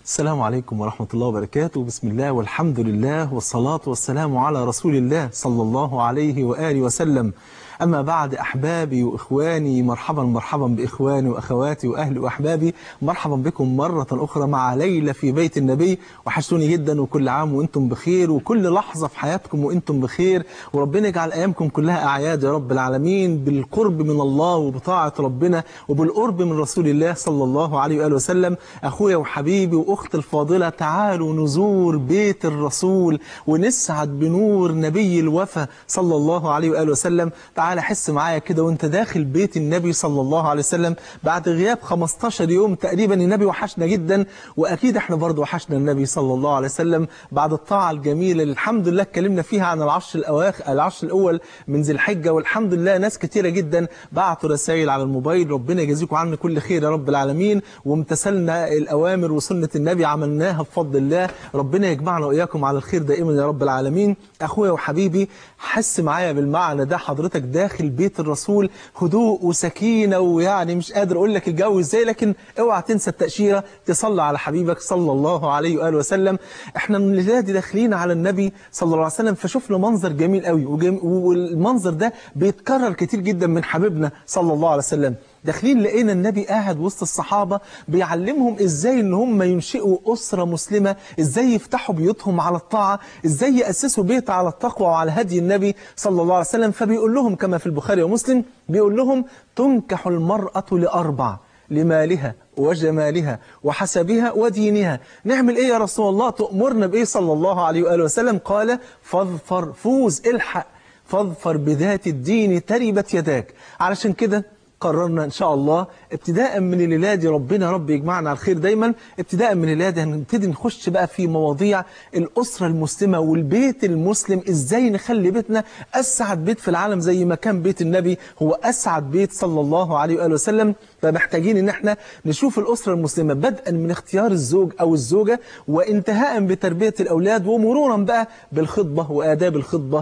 السلام عليكم ورحمة الله وبركاته بسم الله والحمد لله والصلاة والسلام على رسول الله صلى الله عليه وآله وسلم أما بعد أحبابي وإخواني مرحبا مرحبا بإخواني وأخواتي وأهلي وأحبابي مرحبا بكم مرة أخرى مع ليلة في بيت النبي وحشتوني جدا وكل عام وأنتم بخير وكل لحظة في حياتكم وأنتم بخير وربنا يجعل أيامكم كلها أعياد يا رب العالمين بالقرب من الله وبطاعة ربنا وبالقرب من رسول الله صلى الله عليه وآله وسلم أخويا وحبيبي وأختي الفاضلة تعالوا نزور بيت الرسول ونسعد بنور نبي الوفا صلى الله عليه وآله وسلم تعال حس معايا كده وانت داخل بيت النبي صلى الله عليه وسلم بعد غياب 15 يوم تقريبا النبي وحشنا جدا واكيد احنا برضه وحشنا النبي صلى الله عليه وسلم بعد الطاعه الجميله اللي الحمد لله اتكلمنا فيها عن العشر الاواخر العشر الاول من ذي الحجه والحمد لله ناس كتيره جدا بعتوا رسائل على الموبايل ربنا يجازيكم عنا كل خير يا رب العالمين وامتثلنا الاوامر وسنه النبي عملناها بفضل الله ربنا يجمعنا واياكم على الخير دائما يا رب العالمين اخويا وحبيبي حس معايا بالمعنى ده حضرتك داخل بيت الرسول هدوء وسكينة ويعني مش قادر أقول لك الجو إزاي لكن اوعى تنسى التأشيرة تصلى على حبيبك صلى الله عليه وآله وسلم احنا من الليلة دي داخلين على النبي صلى الله عليه وسلم فشفنا منظر جميل قوي وجم... والمنظر ده بيتكرر كتير جدا من حبيبنا صلى الله عليه وسلم داخلين لقينا النبي قاعد وسط الصحابة بيعلمهم ازاي ان هم ينشئوا أسرة مسلمة ازاي يفتحوا بيوتهم على الطاعة ازاي يأسسوا بيت على التقوى وعلى هدي النبي صلى الله عليه وسلم فبيقول لهم كما في البخاري ومسلم بيقول لهم تنكح المرأة لأربع لمالها وجمالها وحسبها ودينها نعمل ايه يا رسول الله تأمرنا بايه صلى الله عليه وآله وسلم قال فاظفر فوز الحق فاظفر بذات الدين تربت يداك علشان كده قررنا إن شاء الله ابتداء من الليلة دي ربنا رب يجمعنا على الخير دايما ابتداء من الليلة دي هنبتدي نخش بقى في مواضيع الأسرة المسلمة والبيت المسلم إزاي نخلي بيتنا أسعد بيت في العالم زي ما كان بيت النبي هو أسعد بيت صلى الله عليه وآله وسلم فمحتاجين ان احنا نشوف الأسرة المسلمة بدءا من اختيار الزوج أو الزوجة وانتهاء بتربية الأولاد ومرورا بقى بالخطبة وآداب الخطبة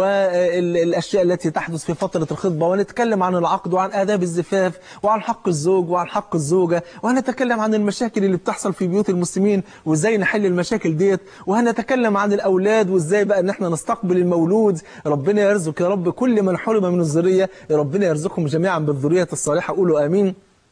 والأشياء التي تحدث في فترة الخطبة ونتكلم عن العقد وعن آداب الزفاف وعن حق الزوج وعن حق الزوجة وهنتكلم عن المشاكل اللي بتحصل في بيوت المسلمين وازاي نحل المشاكل ديت وهنتكلم عن الأولاد وازاي بقى ان احنا نستقبل المولود ربنا يرزق يا رب كل من حرم من الذرية ربنا يرزقهم جميعا بالذرية الصالحة قولوا آمين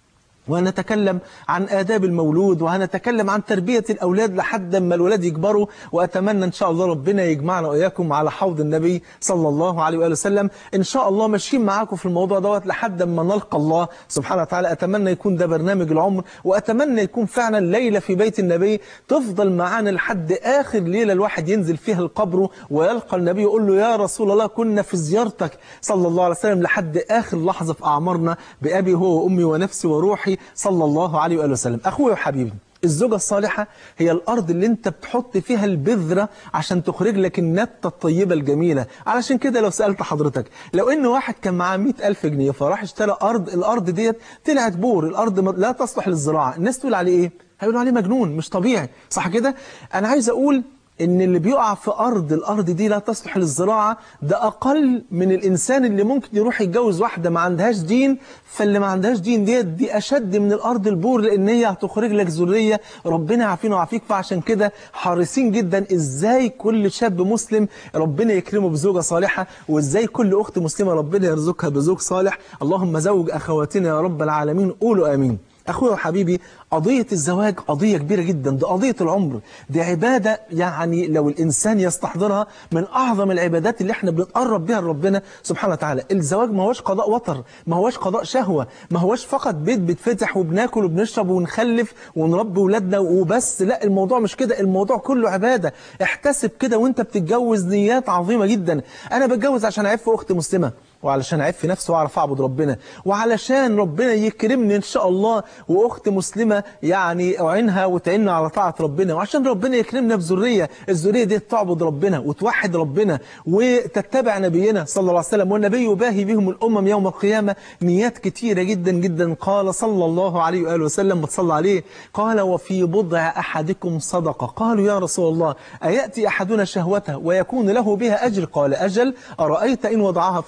وهنتكلم عن آداب المولود وهنتكلم عن تربية الأولاد لحد ما الولاد يكبروا وأتمنى إن شاء الله ربنا يجمعنا وإياكم على حوض النبي صلى الله عليه وآله وسلم إن شاء الله ماشيين معاكم في الموضوع دوت لحد ما نلقى الله سبحانه وتعالى أتمنى يكون ده برنامج العمر وأتمنى يكون فعلا ليلة في بيت النبي تفضل معانا لحد آخر ليلة الواحد ينزل فيها القبر ويلقى النبي يقول له يا رسول الله كنا في زيارتك صلى الله عليه وسلم لحد آخر لحظة في أعمارنا بأبي هو وأمي ونفسي وروحي صلى الله عليه وآله وسلم أخوي وحبيبي الزوجة الصالحة هي الأرض اللي انت بتحط فيها البذرة عشان تخرج لك النبتة الطيبة الجميلة علشان كده لو سألت حضرتك لو ان واحد كان معاه 100 ألف جنيه فراح اشترى أرض الأرض ديت طلعت بور الأرض لا تصلح للزراعة الناس تقول عليه ايه هيقولوا عليه مجنون مش طبيعي صح كده أنا عايز أقول ان اللي بيقع في ارض الارض دي لا تصلح للزراعه ده اقل من الانسان اللي ممكن يروح يتجوز واحده ما عندهاش دين فاللي ما عندهاش دين ديت دي اشد من الارض البور لان هي هتخرج لك ذريه ربنا يعافينا ويعافيك فعشان كده حريصين جدا ازاي كل شاب مسلم ربنا يكرمه بزوجه صالحه وازاي كل اخت مسلمه ربنا يرزقها بزوج صالح اللهم زوج اخواتنا يا رب العالمين قولوا امين أخويا وحبيبي قضية الزواج قضية كبيرة جدا ده قضية العمر دي عبادة يعني لو الإنسان يستحضرها من أعظم العبادات اللي احنا بنتقرب بها لربنا سبحانه وتعالى الزواج ما هوش قضاء وطر ما هوش قضاء شهوة ما هوش فقط بيت بيتفتح وبناكل وبنشرب ونخلف ونربي ولادنا وبس لا الموضوع مش كده الموضوع كله عبادة احتسب كده وانت بتتجوز نيات عظيمة جدا أنا بتجوز عشان أعف أخت مسلمة وعلشان أعف نفسي وأعرف أعبد ربنا وعلشان ربنا يكرمني إن شاء الله وأخت مسلمة يعني أعينها وتعيننا على طاعة ربنا وعشان ربنا يكرمنا بذرية الذرية دي تعبد ربنا وتوحد ربنا وتتبع نبينا صلى الله عليه وسلم والنبي يباهي بهم الأمم يوم القيامة نيات كتيرة جدا جدا قال صلى الله عليه وآله وسلم وتصلى عليه قال وفي بضع أحدكم صدقة قالوا يا رسول الله أيأتي أحدنا شهوته ويكون له بها أجر قال أجل أرأيت إن وضعها في الحرام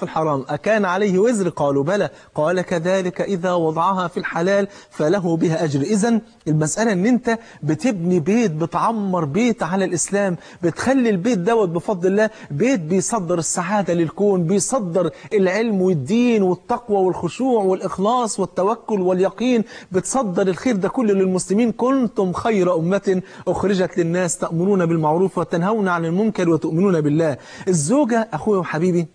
أكان عليه وزر قالوا بلى قال كذلك إذا وضعها في الحلال فله بها أجر إذا المسألة أن أنت بتبني بيت بتعمر بيت على الإسلام بتخلي البيت دوت بفضل الله بيت بيصدر السعادة للكون بيصدر العلم والدين والتقوى والخشوع والإخلاص والتوكل واليقين بتصدر الخير ده كله للمسلمين كنتم خير أمة أخرجت للناس تأمرون بالمعروف وتنهون عن المنكر وتؤمنون بالله الزوجة أخوي وحبيبي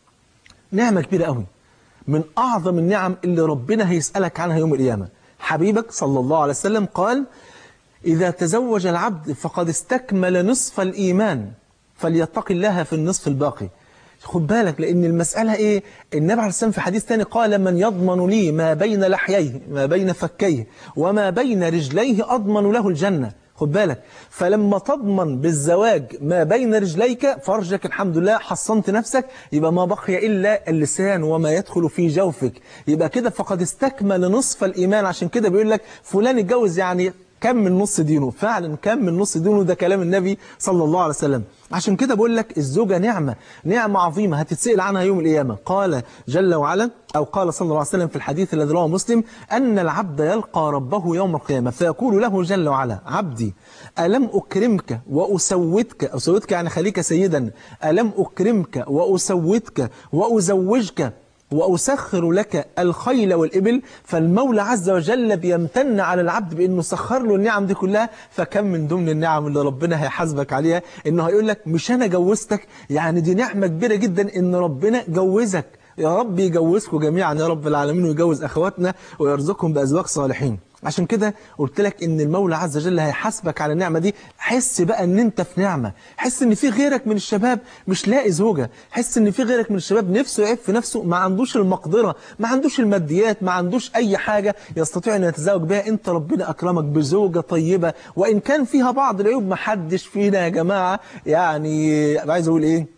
نعمة كبيرة قوي من أعظم النعم اللي ربنا هيسألك عنها يوم القيامة حبيبك صلى الله عليه وسلم قال إذا تزوج العبد فقد استكمل نصف الإيمان فليتق الله في النصف الباقي خد بالك لأن المسألة إيه النبي عليه السلام في حديث ثاني قال من يضمن لي ما بين لحييه ما بين فكيه وما بين رجليه أضمن له الجنة خد بالك فلما تضمن بالزواج ما بين رجليك فرجك الحمد لله حصنت نفسك يبقى ما بقي إلا اللسان وما يدخل في جوفك يبقى كده فقد استكمل نصف الإيمان عشان كده بيقول لك فلان اتجوز يعني كم من نص دينه فعلا كم من نص دينه ده كلام النبي صلى الله عليه وسلم عشان كده بقول لك الزوجة نعمة نعمة عظيمة هتتسأل عنها يوم القيامة قال جل وعلا أو قال صلى الله عليه وسلم في الحديث الذي رواه مسلم أن العبد يلقى ربه يوم القيامة فيقول له جل وعلا عبدي ألم أكرمك وأسودك أسودك يعني خليك سيدا ألم أكرمك وأسودك وأزوجك وأسخر لك الخيل والإبل فالمولى عز وجل بيمتن على العبد بأنه سخر له النعم دي كلها فكم من ضمن النعم اللي ربنا هيحاسبك عليها إنه هيقول لك مش أنا جوزتك يعني دي نعمة كبيرة جدا إن ربنا جوزك يا رب يجوزكم جميعا يا رب العالمين ويجوز أخواتنا ويرزقهم بأزواج صالحين عشان كده قلت لك ان المولى عز وجل هيحاسبك على النعمة دي حس بقى ان انت في نعمة حس ان في غيرك من الشباب مش لاقي زوجة حس ان في غيرك من الشباب نفسه يعيب في نفسه ما عندوش المقدرة ما عندوش الماديات ما عندوش اي حاجة يستطيع ان يتزوج بها انت ربنا اكرمك بزوجة طيبة وان كان فيها بعض العيوب ما حدش فينا يا جماعة يعني عايز اقول ايه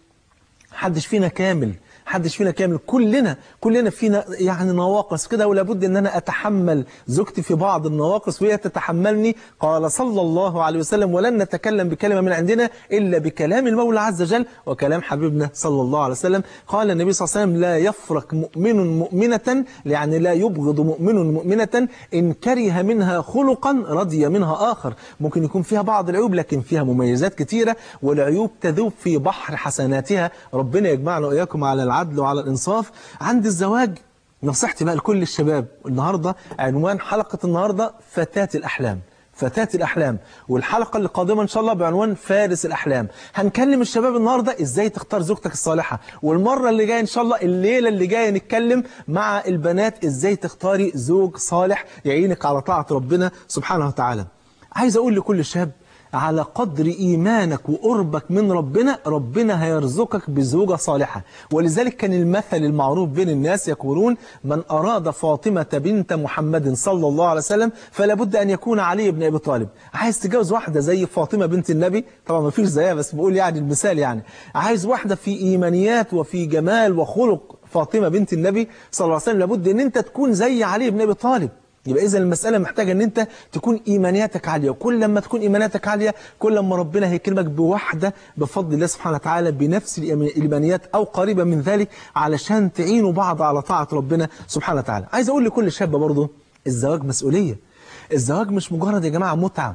حدش فينا كامل حدش فينا كامل كلنا كلنا فينا يعني نواقص كده ولا بد ان انا اتحمل زوجتي في بعض النواقص وهي تتحملني قال صلى الله عليه وسلم ولن نتكلم بكلمة من عندنا إلا بكلام المولى عز وجل وكلام حبيبنا صلى الله عليه وسلم قال النبي صلى الله عليه وسلم لا يفرق مؤمن مؤمنة يعني لا يبغض مؤمن مؤمنة إن كره منها خلقا رضي منها آخر ممكن يكون فيها بعض العيوب لكن فيها مميزات كثيرة والعيوب تذوب في بحر حسناتها ربنا يجمعنا وإياكم على العدل وعلى الإنصاف عند الزواج نصيحتي بقى لكل الشباب النهاردة عنوان حلقة النهاردة فتاة الأحلام فتاة الأحلام والحلقة اللي قادمة إن شاء الله بعنوان فارس الأحلام هنكلم الشباب النهاردة إزاي تختار زوجتك الصالحة والمرة اللي جاية إن شاء الله الليلة اللي جاية نتكلم مع البنات إزاي تختاري زوج صالح يعينك على طاعة ربنا سبحانه وتعالى عايز أقول لكل شاب على قدر إيمانك وقربك من ربنا ربنا هيرزقك بزوجة صالحة ولذلك كان المثل المعروف بين الناس يقولون من أراد فاطمة بنت محمد صلى الله عليه وسلم فلا بد أن يكون علي بن أبي طالب عايز تجوز واحدة زي فاطمة بنت النبي طبعا ما فيش زيها بس بقول يعني المثال يعني عايز واحدة في إيمانيات وفي جمال وخلق فاطمة بنت النبي صلى الله عليه وسلم لابد أن أنت تكون زي علي بن أبي طالب يبقى إذا المسألة محتاجة أن أنت تكون إيمانياتك عالية وكل لما تكون إيمانياتك عالية كل لما ربنا هيكرمك بواحدة بفضل الله سبحانه وتعالى بنفس الإيمانيات أو قريبة من ذلك علشان تعينوا بعض على طاعة ربنا سبحانه وتعالى عايز أقول لكل شاب برضه الزواج مسؤولية الزواج مش مجرد يا جماعة متعة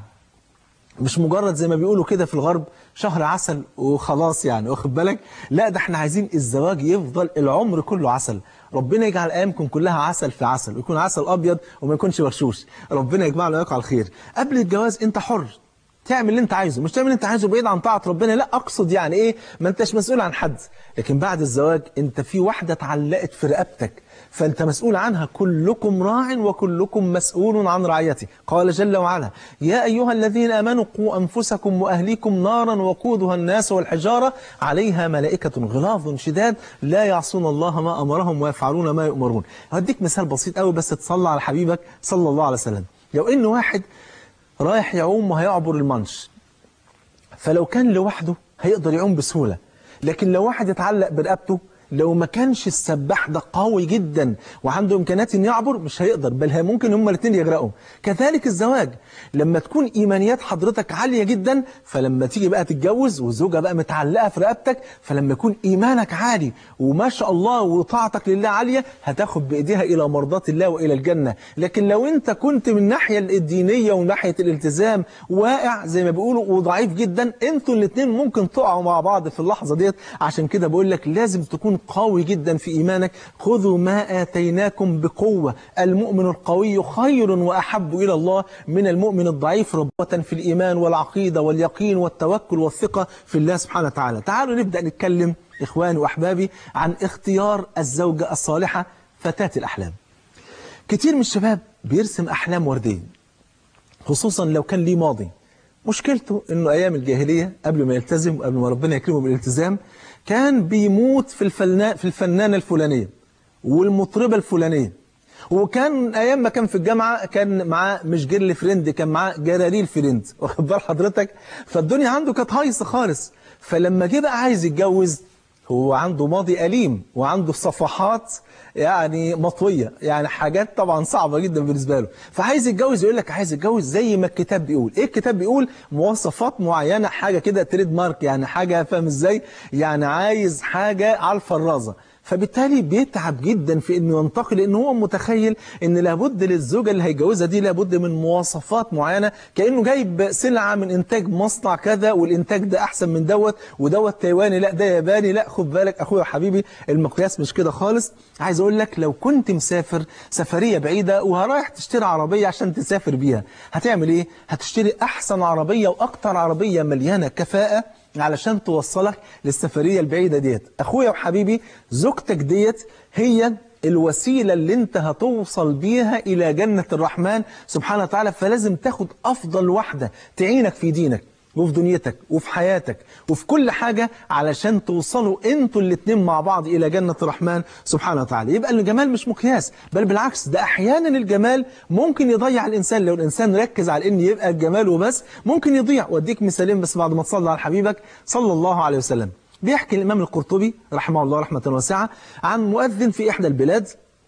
مش مجرد زي ما بيقولوا كده في الغرب شهر عسل وخلاص يعني واخد بالك لا ده احنا عايزين الزواج يفضل العمر كله عسل ربنا يجعل ايامكم كلها عسل في عسل ويكون عسل ابيض وما يكونش برشوش ربنا يجمعنا وياكم على الخير قبل الجواز انت حر تعمل اللي انت عايزه مش تعمل اللي انت عايزه بعيد عن طاعه ربنا لا اقصد يعني ايه ما انتش مسؤول عن حد لكن بعد الزواج انت في واحده اتعلقت في رقبتك فأنت مسؤول عنها كلكم راع وكلكم مسؤول عن رعيته قال جل وعلا يا أيها الذين آمنوا قوا أنفسكم وأهليكم نارا وقودها الناس والحجارة عليها ملائكة غلاظ شداد لا يعصون الله ما أمرهم ويفعلون ما يؤمرون هديك مثال بسيط قوي بس تصلى على حبيبك صلى الله عليه وسلم لو إن واحد رايح يعوم وهيعبر المنش فلو كان لوحده هيقدر يعوم بسهولة لكن لو واحد يتعلق برقبته لو ما كانش السباح ده قوي جدا وعنده إمكانيات إنه يعبر مش هيقدر بل هي ممكن هما الاثنين يغرقوا كذلك الزواج لما تكون إيمانيات حضرتك عالية جدا فلما تيجي بقى تتجوز والزوجة بقى متعلقة في رقبتك فلما يكون إيمانك عالي وما شاء الله وطاعتك لله عالية هتاخد بإيديها إلى مرضات الله وإلى الجنة لكن لو أنت كنت من الناحية الدينية ومن ناحية الالتزام واقع زي ما بيقولوا وضعيف جدا انتوا الاثنين ممكن تقعوا مع بعض في اللحظة ديت عشان كده بقول لك لازم تكون قوي جدا في إيمانك خذوا ما آتيناكم بقوة المؤمن القوي خير وأحب إلى الله من المؤمن الضعيف ربوة في الإيمان والعقيدة واليقين والتوكل والثقة في الله سبحانه وتعالى تعالوا نبدأ نتكلم إخواني وأحبابي عن اختيار الزوجة الصالحة فتاة الأحلام كتير من الشباب بيرسم أحلام وردية خصوصا لو كان ليه ماضي مشكلته انه ايام الجاهليه قبل ما يلتزم وقبل ما ربنا يكرمه بالالتزام كان بيموت في الفنان في الفنانه الفلانيه والمطربه الفلانيه وكان ايام ما كان في الجامعه كان معاه مش جيرل فريند كان معاه جراريل فريند واخد بال حضرتك فالدنيا عنده كانت هايصه خالص فلما جه بقى عايز يتجوز هو عنده ماضي أليم وعنده صفحات يعني مطوية يعني حاجات طبعا صعبة جدا بالنسبة له فعايز يتجوز يقول لك عايز يتجوز زي ما الكتاب بيقول ايه الكتاب بيقول مواصفات معينة حاجة كده تريد مارك يعني حاجة فاهم ازاي يعني عايز حاجة على الفرازة فبالتالي بيتعب جدا في انه ينتقل لان هو متخيل ان لابد للزوجه اللي هيتجوزها دي لابد من مواصفات معينه كانه جايب سلعه من انتاج مصنع كذا والانتاج ده احسن من دوت ودوت تايواني لا ده ياباني لا خد بالك اخويا وحبيبي المقياس مش كده خالص عايز اقول لك لو كنت مسافر سفريه بعيده وهرايح تشتري عربيه عشان تسافر بيها هتعمل ايه هتشتري احسن عربيه واكتر عربيه مليانه كفاءه علشان توصلك للسفرية البعيدة ديت أخويا وحبيبي زوجتك ديت هي الوسيلة اللي انت هتوصل بيها إلى جنة الرحمن سبحانه وتعالى فلازم تاخد أفضل واحدة تعينك في دينك وفي دنيتك وفي حياتك وفي كل حاجة علشان توصلوا انتوا الاتنين مع بعض إلى جنة الرحمن سبحانه وتعالى يبقى الجمال مش مقياس بل بالعكس ده أحيانا الجمال ممكن يضيع الإنسان لو الإنسان ركز على إن يبقى الجمال وبس ممكن يضيع وأديك مثالين بس بعد ما تصلي على حبيبك صلى الله عليه وسلم بيحكي الإمام القرطبي رحمه الله رحمة واسعة عن مؤذن في إحدى البلاد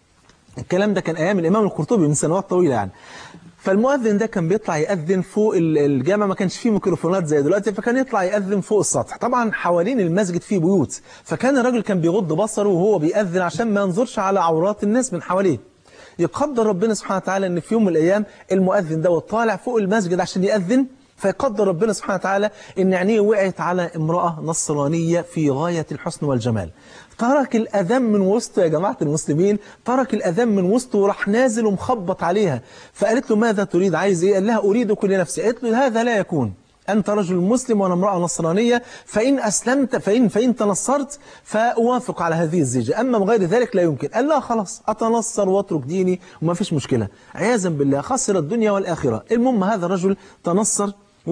الكلام ده كان أيام الإمام القرطبي من سنوات طويلة يعني فالمؤذن ده كان بيطلع يأذن فوق الجامع ما كانش فيه ميكروفونات زي دلوقتي فكان يطلع يأذن فوق السطح طبعا حوالين المسجد فيه بيوت فكان الراجل كان بيغض بصره وهو بيأذن عشان ما ينظرش على عورات الناس من حواليه يقدر ربنا سبحانه وتعالى ان في يوم من الايام المؤذن ده طالع فوق المسجد عشان يأذن فيقدر ربنا سبحانه وتعالى ان عينيه وقعت على امرأة نصرانية في غاية الحسن والجمال ترك الأذان من وسطه يا جماعة المسلمين ترك الأذان من وسطه وراح نازل ومخبط عليها فقالت له ماذا تريد عايز ايه قال لها أريد كل نفسي قالت له هذا لا يكون أنت رجل مسلم وأنا امرأة نصرانية فإن أسلمت فإن فإن تنصرت فأوافق على هذه الزيجة أما من غير ذلك لا يمكن قال لا خلاص أتنصر وأترك ديني وما فيش مشكلة عياذا بالله خسر الدنيا والآخرة المهم هذا الرجل تنصر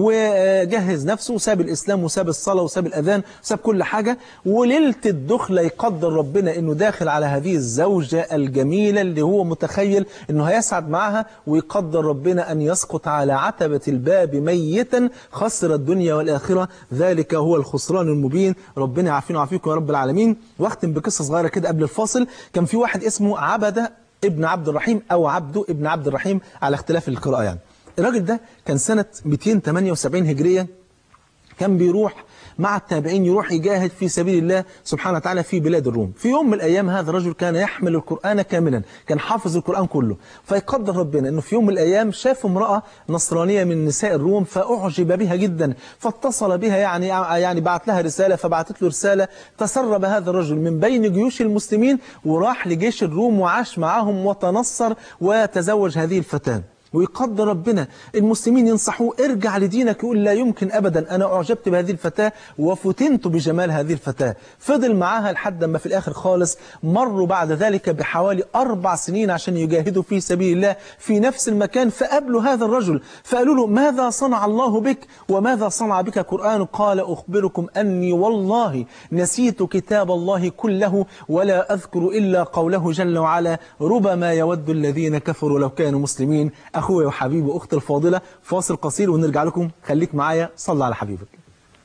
وجهز نفسه وساب الإسلام وساب الصلاة وساب الأذان وساب كل حاجة وليلة الدخلة يقدر ربنا أنه داخل على هذه الزوجة الجميلة اللي هو متخيل أنه هيسعد معها ويقدر ربنا أن يسقط على عتبة الباب ميتا خسر الدنيا والآخرة ذلك هو الخسران المبين ربنا يعافينا ويعافيكم يا رب العالمين واختم بقصة صغيرة كده قبل الفاصل كان في واحد اسمه عبدة ابن عبد الرحيم أو عبده ابن عبد الرحيم على اختلاف القراءة يعني الراجل ده كان سنة 278 هجرية كان بيروح مع التابعين يروح يجاهد في سبيل الله سبحانه وتعالى في بلاد الروم في يوم من الأيام هذا الرجل كان يحمل القرآن كاملا كان حافظ القرآن كله فيقدر ربنا أنه في يوم من الأيام شاف امرأة نصرانية من نساء الروم فأعجب بها جدا فاتصل بها يعني يعني بعت لها رسالة فبعتت له رسالة تسرب هذا الرجل من بين جيوش المسلمين وراح لجيش الروم وعاش معهم وتنصر وتزوج هذه الفتاة ويقدر ربنا المسلمين ينصحوه ارجع لدينك يقول لا يمكن أبدا أنا أعجبت بهذه الفتاة وفتنت بجمال هذه الفتاة فضل معاها لحد ما في الآخر خالص مروا بعد ذلك بحوالي أربع سنين عشان يجاهدوا في سبيل الله في نفس المكان فقابلوا هذا الرجل فقالوا له ماذا صنع الله بك وماذا صنع بك قرآن قال أخبركم أني والله نسيت كتاب الله كله ولا أذكر إلا قوله جل وعلا ربما يود الذين كفروا لو كانوا مسلمين أخويا وحبيبي وأختي الفاضلة فاصل قصير ونرجع لكم خليك معايا صلى على حبيبك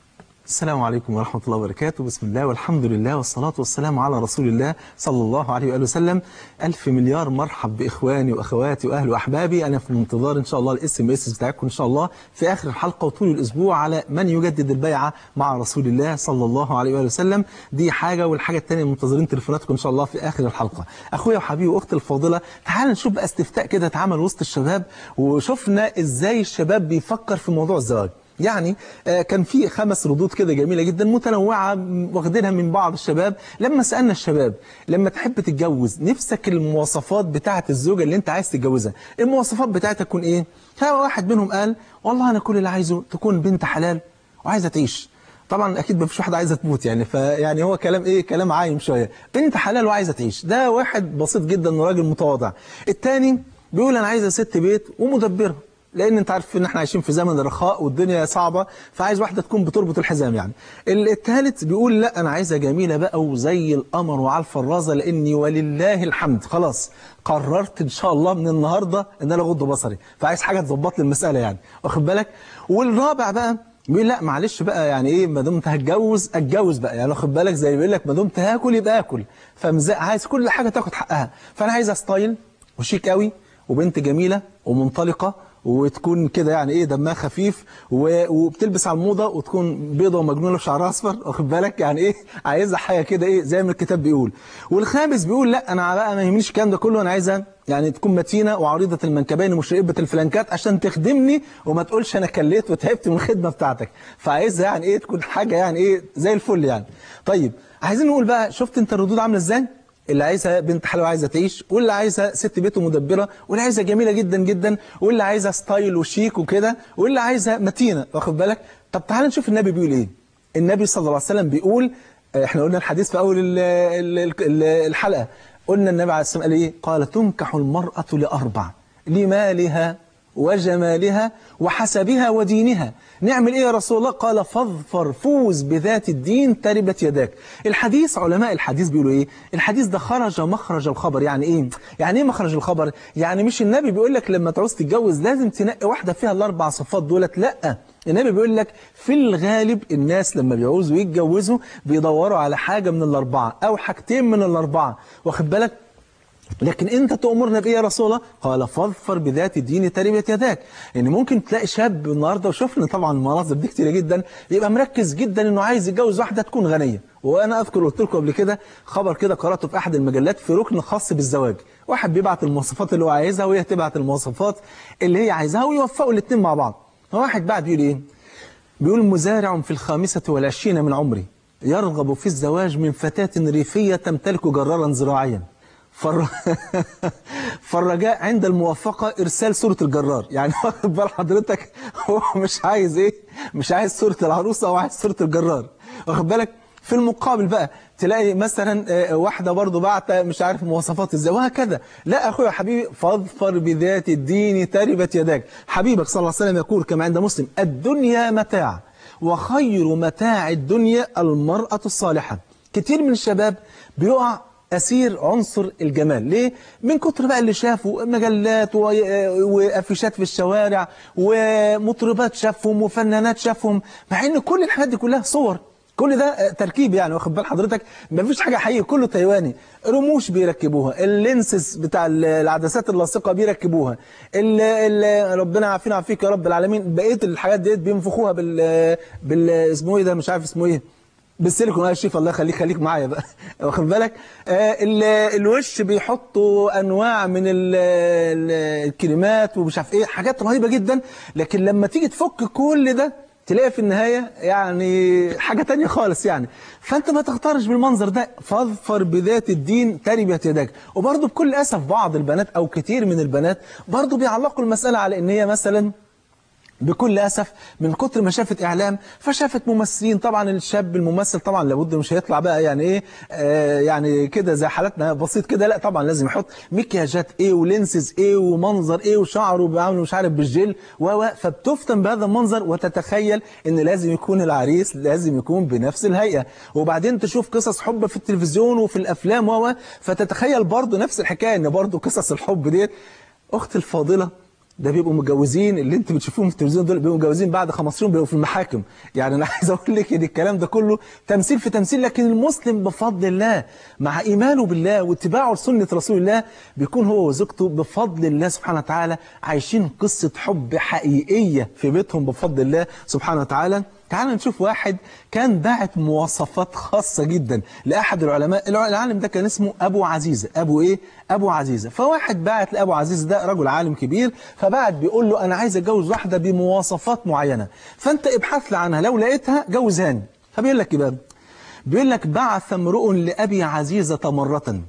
السلام عليكم ورحمة الله وبركاته بسم الله والحمد لله والصلاة والسلام على رسول الله صلى الله عليه وآله وسلم ألف مليار مرحب بإخواني وأخواتي وأهلي وأحبابي أنا في الانتظار إن شاء الله الاس ام اس بتاعكم إن شاء الله في آخر الحلقة وطول الأسبوع على من يجدد البيعة مع رسول الله صلى الله عليه وآله وسلم دي حاجة والحاجة الثانية منتظرين تليفوناتكم إن شاء الله في آخر الحلقة أخويا وحبيبي وأختي الفاضلة تعال نشوف بقى استفتاء كده اتعمل وسط الشباب وشفنا إزاي الشباب بيفكر في موضوع الزواج يعني آه، كان في خمس ردود كده جميلة جدا متنوعة م- واخدينها من بعض الشباب لما سألنا الشباب لما تحب تتجوز نفسك المواصفات بتاعة الزوجة اللي انت عايز تتجوزها المواصفات بتاعتها تكون ايه ها واحد منهم قال والله انا كل اللي عايزه تكون بنت حلال وعايزة تعيش طبعا اكيد ما فيش واحده عايزه تموت يعني فيعني هو كلام ايه كلام عايم شويه بنت حلال وعايزه تعيش ده واحد بسيط جدا وراجل متواضع الثاني بيقول انا عايزه ست بيت ومدبره لان انت عارف ان احنا عايشين في زمن الرخاء والدنيا صعبه فعايز واحده تكون بتربط الحزام يعني الثالث بيقول لا انا عايزه جميله بقى وزي القمر وعلى الفرازه لاني ولله الحمد خلاص قررت ان شاء الله من النهارده ان انا اغض بصري فعايز حاجه تظبط لي المساله يعني واخد بالك والرابع بقى بيقول لا معلش بقى يعني ايه ما دمت هتجوز اتجوز بقى يعني واخد بالك زي بيقول لك ما دمت هاكل يبقى اكل فعايز كل حاجه تاخد حقها فانا عايزها ستايل وشيك قوي وبنت جميله ومنطلقه وتكون كده يعني ايه دمها خفيف و- وبتلبس على الموضه وتكون بيضه ومجنونه وشعرها اصفر واخد بالك يعني ايه عايزها حاجه كده ايه زي ما الكتاب بيقول والخامس بيقول لا انا بقى ما يهمنيش الكلام ده كله انا عايزها يعني تكون متينه وعريضه المنكبين ومشربه الفلانكات عشان تخدمني وما تقولش انا كليت وتعبت من الخدمه بتاعتك فعايزها يعني ايه تكون حاجه يعني ايه زي الفل يعني طيب عايزين نقول بقى شفت انت الردود عامله ازاي اللي عايزها بنت حلوه عايزه تعيش واللي عايزها ست بيت ومدبره واللي عايزها جميله جدا جدا واللي عايزها ستايل وشيك وكده واللي عايزها متينه واخد بالك طب تعال نشوف النبي بيقول ايه النبي صلى الله عليه وسلم بيقول آه، احنا قلنا الحديث في اول ال- ال- ال- الحلقه قلنا النبي عليه الصلاه والسلام قال ايه قال تنكح المراه لاربع لمالها وجمالها وحسبها ودينها نعمل ايه يا رسول الله قال فاظفر فوز بذات الدين تربت يداك الحديث علماء الحديث بيقولوا ايه الحديث ده خرج مخرج الخبر يعني ايه يعني ايه مخرج الخبر يعني مش النبي بيقول لك لما تعوز تتجوز لازم تنقي واحده فيها الاربع صفات دولت لا النبي بيقول لك في الغالب الناس لما بيعوزوا يتجوزوا بيدوروا على حاجه من الاربعه او حاجتين من الاربعه واخد بالك لكن انت تأمرنا بايه يا رسول الله قال فاظفر بذات الدين تربت يداك يعني ممكن تلاقي شاب النهارده وشفنا طبعا المناظر دي كتيره جدا يبقى مركز جدا انه عايز يتجوز واحده تكون غنيه وانا اذكر قلت لكم قبل كده خبر كده قراته في احد المجلات في ركن خاص بالزواج واحد بيبعت المواصفات اللي هو عايزها وهي تبعت المواصفات اللي هي عايزاها ويوفقوا الاثنين مع بعض واحد بعد يقول ايه بيقول مزارع في الخامسة والعشرين من عمري يرغب في الزواج من فتاة ريفية تمتلك جرارا زراعيا فالر... فالرجاء عند الموافقة إرسال صورة الجرار يعني واخد بال حضرتك هو مش عايز إيه مش عايز صورة العروسة هو عايز صورة الجرار واخد بالك في المقابل بقى تلاقي مثلا آه، واحدة برضو بعت مش عارف مواصفات ازاي وهكذا لا اخويا يا حبيبي فاظفر بذات الدين تربت يداك حبيبك صلى الله عليه وسلم يقول كما عند مسلم الدنيا متاع وخير متاع الدنيا المرأة الصالحة كتير من الشباب بيقع أسير عنصر الجمال ليه؟ من كتر بقى اللي شافوا مجلات و- وأفيشات في الشوارع ومطربات شافهم وفنانات شافهم مع إن كل الحاجات دي كلها صور كل ده آه، تركيب يعني واخد بال حضرتك مفيش حاجه حقيقيه كله تايواني رموش بيركبوها اللينسز بتاع ال- العدسات اللاصقه بيركبوها ال ال ربنا يعافينا ويعافيك يا رب العالمين بقيه الحاجات ديت بينفخوها بال بال اسمه ايه ده مش عارف اسمه ايه بالسيليكون يا شيف الله يخليك خليك معايا بقى واخد بالك آه ال- الوش بيحطوا انواع من ال- ال- الكريمات ومش عارف ايه حاجات رهيبه جدا لكن لما تيجي تفك كل ده تلاقي في النهاية يعني حاجة تانية خالص يعني فأنت ما تختارش بالمنظر ده فاظفر بذات الدين تربت يداك وبرضه بكل أسف بعض البنات أو كتير من البنات برضه بيعلقوا المسألة على إن هي مثلا بكل أسف من كتر ما شافت إعلام فشافت ممثلين طبعا الشاب الممثل طبعا لابد مش هيطلع بقى يعني إيه آه يعني كده زي حالتنا بسيط كده لا طبعا لازم يحط مكياجات إيه ولينسز إيه ومنظر إيه وشعره بيعمل مش عارف بالجل و و فبتفتن بهذا المنظر وتتخيل إن لازم يكون العريس لازم يكون بنفس الهيئة وبعدين تشوف قصص حب في التلفزيون وفي الأفلام و و فتتخيل برضه نفس الحكاية إن برضه قصص الحب ديت أختي الفاضلة ده بيبقوا متجوزين اللي انت بتشوفوهم في التلفزيون دول بيبقوا متجوزين بعد 15 يوم بيبقوا في المحاكم يعني انا عايز اقول لك ان الكلام ده كله تمثيل في تمثيل لكن المسلم بفضل الله مع ايمانه بالله واتباعه لسنه رسول الله بيكون هو وزوجته بفضل الله سبحانه وتعالى عايشين قصه حب حقيقيه في بيتهم بفضل الله سبحانه وتعالى تعال نشوف واحد كان باعت مواصفات خاصة جدا لأحد العلماء العالم ده كان اسمه أبو عزيزة أبو إيه؟ أبو عزيزة فواحد باعت لأبو عزيزة ده رجل عالم كبير فبعت بيقول له أنا عايز أتجوز واحدة بمواصفات معينة فأنت ابحث لي عنها لو لقيتها جوزهاني فبيقول لك إيه بقى؟ بيقول لك بعث امرؤ لأبي عزيزة مرة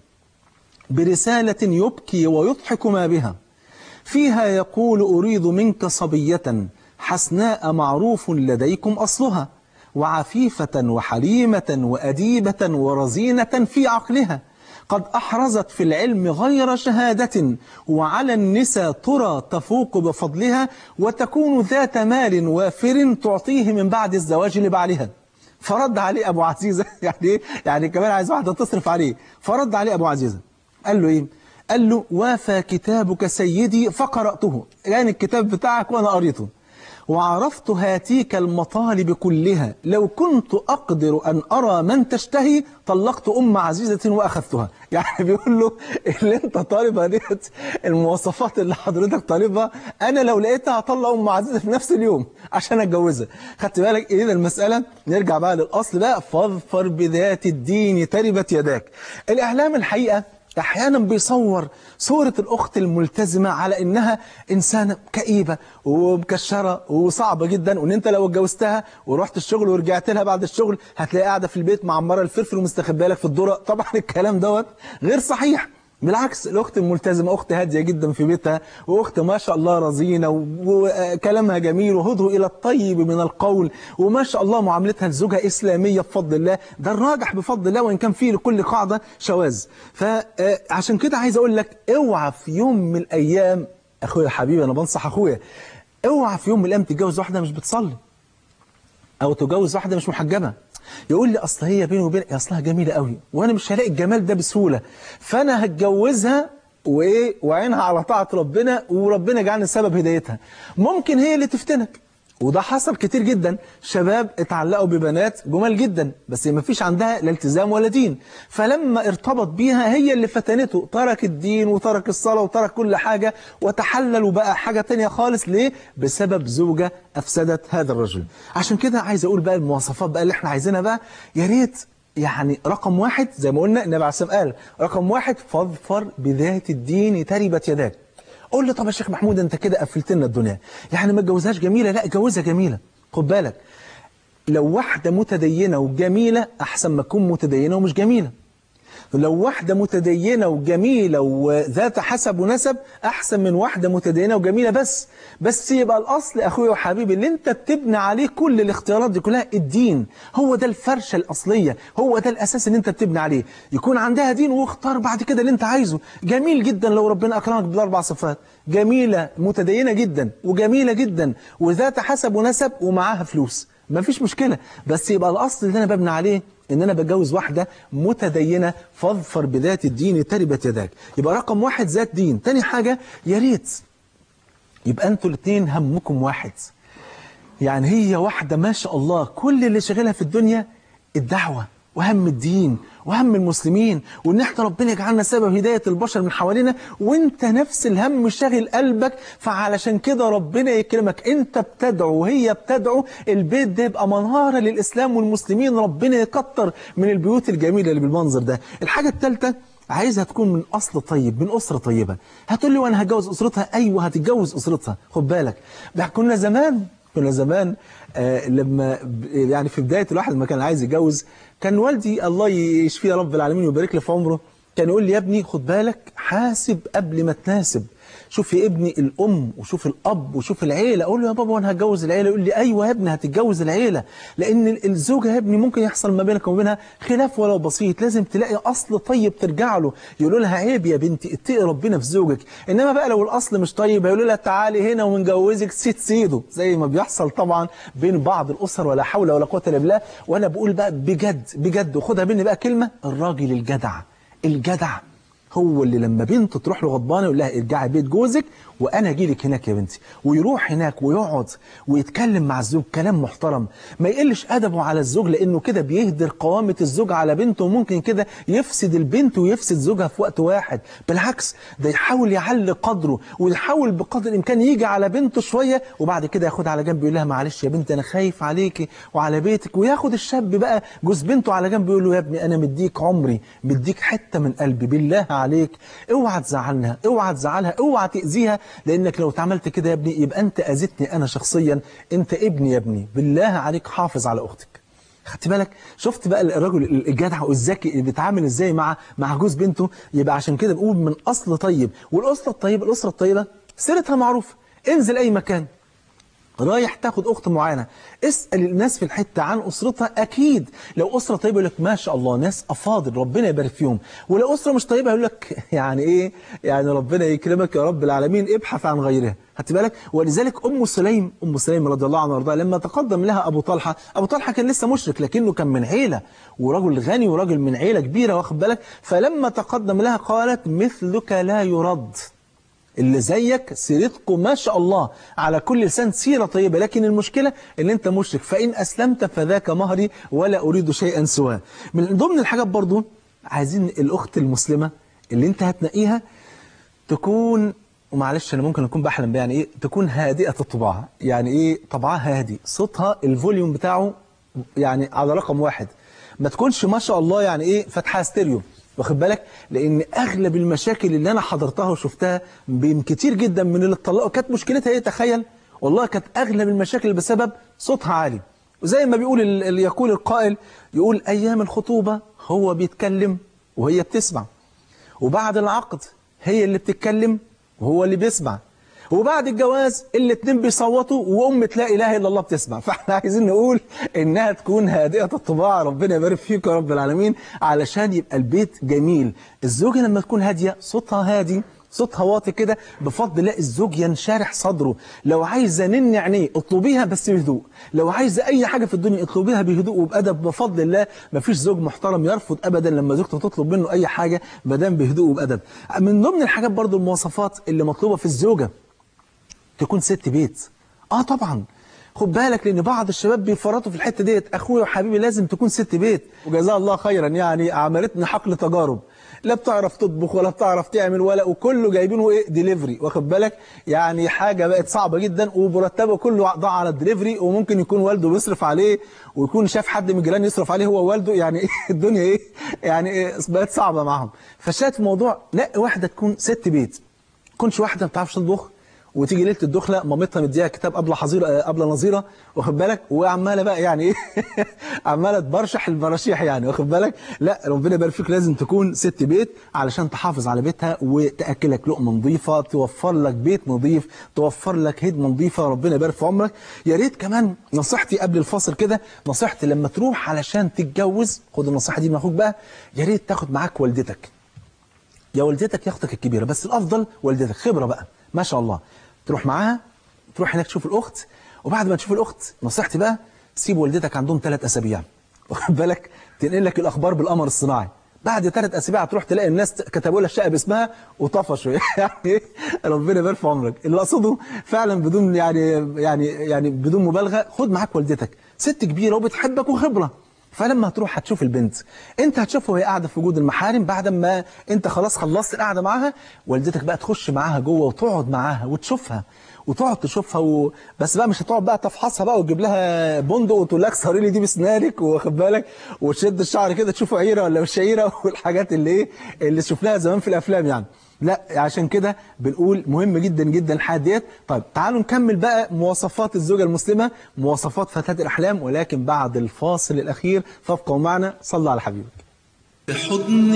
برسالة يبكي ويضحك ما بها فيها يقول أريد منك صبية حسناء معروف لديكم أصلها وعفيفة وحليمة وأديبة ورزينة في عقلها قد أحرزت في العلم غير شهادة وعلى النساء ترى تفوق بفضلها وتكون ذات مال وافر تعطيه من بعد الزواج لبعلها فرد عليه أبو عزيزة يعني إيه؟ يعني كمان عايز واحدة تصرف عليه فرد عليه أبو عزيزة قال له إيه قال له وافى كتابك سيدي فقرأته يعني الكتاب بتاعك وأنا قريته وعرفت هاتيك المطالب كلها لو كنت أقدر أن أرى من تشتهي طلقت أم عزيزة وأخذتها يعني بيقول له اللي انت طالبها ديت المواصفات اللي حضرتك طالبها أنا لو لقيتها هطلق أم عزيزة في نفس اليوم عشان أتجوزها خدت بالك إيه المسألة نرجع بقى للأصل بقى فاظفر بذات الدين تربت يداك الإعلام الحقيقة احيانا بيصور صورة الاخت الملتزمة على انها انسانة كئيبة ومكشرة وصعبة جدا وان انت لو اتجوزتها ورحت الشغل ورجعت لها بعد الشغل هتلاقيها قاعدة في البيت معمرة الفلفل ومستخبيه لك في الذره طبعا الكلام دوت غير صحيح بالعكس الأخت الملتزمة أخت هادية جدا في بيتها وأخت ما شاء الله رزينة وكلامها جميل وهدوا إلى الطيب من القول وما شاء الله معاملتها لزوجها إسلامية بفضل الله ده الراجح بفضل الله وإن كان فيه لكل قاعدة شواذ فعشان كده عايز أقول لك اوعى في يوم من الأيام أخويا حبيبي أنا بنصح أخويا اوعى في يوم من الأيام تتجوز واحدة مش بتصلي أو تتجوز واحدة مش محجبة يقول لي اصل هي بيني وبين اصلها جميله قوي وانا مش هلاقي الجمال ده بسهوله فانا هتجوزها وايه وعينها على طاعه ربنا وربنا يجعلني سبب هدايتها ممكن هي اللي تفتنك وده حصل كتير جدا شباب اتعلقوا ببنات جمال جدا بس ما فيش عندها لا التزام ولا دين فلما ارتبط بيها هي اللي فتنته ترك الدين وترك الصلاة وترك كل حاجة وتحلل وبقى حاجة تانية خالص ليه؟ بسبب زوجة أفسدت هذا الرجل عشان كده عايز أقول بقى المواصفات بقى اللي احنا عايزينها بقى يا ريت يعني رقم واحد زي ما قلنا النبي عليه الصلاة قال رقم واحد فاظفر بذات الدين تربت يداك قول لي طب يا شيخ محمود انت كده قفلت لنا الدنيا يعني ما اتجوزهاش جميله لا اتجوزها جميله خد بالك لو واحده متدينه وجميله احسن ما تكون متدينه ومش جميله لو واحدة متدينة وجميلة وذات حسب ونسب أحسن من واحدة متدينة وجميلة بس بس يبقى الأصل أخوي وحبيبي اللي أنت بتبني عليه كل الاختيارات دي كلها الدين هو ده الفرشة الأصلية هو ده الأساس اللي أنت بتبني عليه يكون عندها دين واختار بعد كده اللي أنت عايزه جميل جدا لو ربنا أكرمك بالأربع صفات جميلة متدينة جدا وجميلة جدا وذات حسب ونسب ومعاها فلوس ما فيش مشكلة بس يبقى الأصل اللي أنا ببني عليه ان انا بتجوز واحدة متدينة فاظفر بذات الدين تربت يداك يبقى رقم واحد ذات دين تاني حاجة يا ريت يبقى انتوا الاثنين همكم واحد يعني هي واحدة ما شاء الله كل اللي شغلها في الدنيا الدعوة وهم الدين وهم المسلمين وان احنا ربنا يجعلنا سبب هداية البشر من حوالينا وانت نفس الهم شاغل قلبك فعلشان كده ربنا يكرمك انت بتدعو وهي بتدعو البيت ده يبقى منارة للإسلام والمسلمين ربنا يكتر من البيوت الجميلة اللي بالمنظر ده الحاجة الثالثة عايزها تكون من أصل طيب من أسرة طيبة هتقول لي وأنا هتجوز أسرتها أيوة هتتجوز أسرتها خد بالك كنا زمان كنا زمان آه لما يعني في بداية الواحد لما كان عايز يتجوز كان والدي الله يشفيه يا رب العالمين ويبارك له في عمره كان يقول لي يا ابني خد بالك حاسب قبل ما تناسب شوف يا ابني الأم وشوف الأب وشوف العيلة أقول له يا بابا وأنا هتجوز العيلة يقول لي أيوة يا ابني هتتجوز العيلة لأن الزوجة يا ابني ممكن يحصل ما بينك وبينها خلاف ولو بسيط لازم تلاقي أصل طيب ترجع له يقولوا لها عيب يا بنتي اتقي ربنا في زوجك إنما بقى لو الأصل مش طيب هيقولوا لها تعالي هنا ونجوزك سيد سيده زي ما بيحصل طبعا بين بعض الأسر ولا حول ولا قوة إلا بالله وأنا بقول بقى بجد بجد وخدها مني بقى كلمة الراجل الجدع الجدع هو اللي لما بنته تروح له غضبانه يقول لها ارجعي بيت جوزك وانا اجي لك هناك يا بنتي ويروح هناك ويقعد ويتكلم مع الزوج كلام محترم ما يقلش ادبه على الزوج لانه كده بيهدر قوامه الزوج على بنته وممكن كده يفسد البنت ويفسد زوجها في وقت واحد بالعكس ده يحاول يعلي قدره ويحاول بقدر الامكان يجي على بنته شويه وبعد كده ياخدها على جنب يقول لها معلش يا بنتي انا خايف عليكي وعلى بيتك وياخد الشاب بقى جوز بنته على جنب يقول له يا ابني انا مديك عمري مديك حته من قلبي بالله عليك اوعى تزعلها اوعى تزعلها اوعى تاذيها لانك لو اتعملت كده يا ابني يبقى انت اذيتني انا شخصيا انت ابني يا ابني بالله عليك حافظ على اختك خدت بالك شفت بقى الرجل الجدع والذكي اللي بيتعامل ازاي مع مع جوز بنته يبقى عشان كده بقول من اصل طيب والاسره الطيبه الاسره الطيبه سيرتها معروفه انزل اي مكان رايح تاخد اخت معينه اسال الناس في الحته عن اسرتها اكيد لو اسره طيبه يقول لك ما شاء الله ناس افاضل ربنا يبارك فيهم ولو اسره مش طيبه يقول لك يعني ايه يعني ربنا يكرمك يا رب العالمين ابحث عن غيرها خدت بالك ولذلك ام سليم ام سليم رضي الله عنها وارضاها لما تقدم لها ابو طلحه ابو طلحه كان لسه مشرك لكنه كان من عيله ورجل غني ورجل من عيله كبيره واخد بالك فلما تقدم لها قالت مثلك لا يرد اللي زيك سيرتكم ما شاء الله على كل لسان سيرة طيبة لكن المشكلة ان انت مشرك فإن أسلمت فذاك مهري ولا أريد شيئا سواه من ضمن الحاجات برضو عايزين الأخت المسلمة اللي انت هتنقيها تكون ومعلش انا ممكن اكون بحلم بيها يعني ايه تكون هادئه الطباع يعني ايه طبعها هادي صوتها الفوليوم بتاعه يعني على رقم واحد ما تكونش ما شاء الله يعني ايه فاتحه ستيريو واخد بالك لان اغلب المشاكل اللي انا حضرتها وشفتها بين كتير جدا من اللي اتطلقوا كانت مشكلتها ايه تخيل والله كانت اغلب المشاكل بسبب صوتها عالي وزي ما بيقول ال... يقول القائل يقول ايام الخطوبه هو بيتكلم وهي بتسمع وبعد العقد هي اللي بتتكلم وهو اللي بيسمع وبعد الجواز الاتنين بيصوتوا وام لا اله الا الله بتسمع فاحنا عايزين نقول انها تكون هادئه الطباع ربنا يبارك فيك يا رب العالمين علشان يبقى البيت جميل الزوجه لما تكون هاديه صوتها هادي صوتها واطي كده بفضل الله الزوج ينشرح صدره لو عايزه نن عينيه اطلبيها بس بهدوء لو عايزه اي حاجه في الدنيا اطلبيها بهدوء وبادب بفضل الله مفيش زوج محترم يرفض ابدا لما زوجته تطلب منه اي حاجه ما دام بهدوء وبادب من ضمن الحاجات برضو المواصفات اللي مطلوبه في الزوجه تكون ست بيت اه طبعا خد بالك لان بعض الشباب بيفرطوا في الحته ديت اخويا وحبيبي لازم تكون ست بيت وجزاها الله خيرا يعني عملتنا حقل تجارب لا بتعرف تطبخ ولا بتعرف تعمل ولا وكله جايبينه ايه ديليفري واخد بالك يعني حاجه بقت صعبه جدا ومرتبه كله ضاع على الدليفري وممكن يكون والده بيصرف عليه ويكون شاف حد من الجيران يصرف عليه هو والده يعني ايه الدنيا ايه يعني إيه بقت صعبه معاهم فشايف الموضوع لا واحده تكون ست بيت تكونش واحده ما بتعرفش تطبخ وتيجي ليله الدخله مامتها مديها كتاب قبل حظيره قبل نظيره واخد بالك وعماله بقى يعني ايه عماله تبرشح البراشيح يعني واخد بالك لا ربنا يبارك فيك لازم تكون ست بيت علشان تحافظ على بيتها وتاكلك لقمه نظيفه توفر لك بيت نظيف توفر لك هدمه نظيفه ربنا يبارك في عمرك يا ريت كمان نصيحتي قبل الفاصل كده نصيحتي لما تروح علشان تتجوز خد النصيحه دي من اخوك بقى يا ريت تاخد معاك والدتك يا والدتك يا اختك الكبيره بس الافضل والدتك خبره بقى ما شاء الله تروح معاها تروح هناك تشوف الاخت وبعد ما تشوف الاخت نصيحتي بقى سيب والدتك عندهم ثلاث اسابيع واخد بالك تنقل لك الاخبار بالقمر الصناعي بعد ثلاث اسابيع تروح تلاقي الناس كتبوا لها الشقه باسمها وطفشوا يعني ربنا يبارك في عمرك اللي اقصده فعلا بدون يعني يعني يعني بدون مبالغه خد معاك والدتك ست كبيره وبتحبك وخبره فلما هتروح هتشوف البنت انت هتشوفها وهي قاعده في وجود المحارم بعد ما انت خلاص خلصت القعده معاها والدتك بقى تخش معاها جوه وتقعد معاها وتشوفها وتقعد تشوفها و... بس بقى مش هتقعد بقى تفحصها بقى وتجيب لها بندق وتقول لك صاري لي دي بسنانك واخد بالك وتشد الشعر كده تشوفه عيره ولا مش عيره والحاجات اللي ايه اللي شفناها زمان في الافلام يعني لا عشان كده بنقول مهم جدا جدا الحياه ديت طيب تعالوا نكمل بقى مواصفات الزوجه المسلمه مواصفات فتاه الاحلام ولكن بعد الفاصل الاخير فابقوا معنا صلى على حبيبك بحضن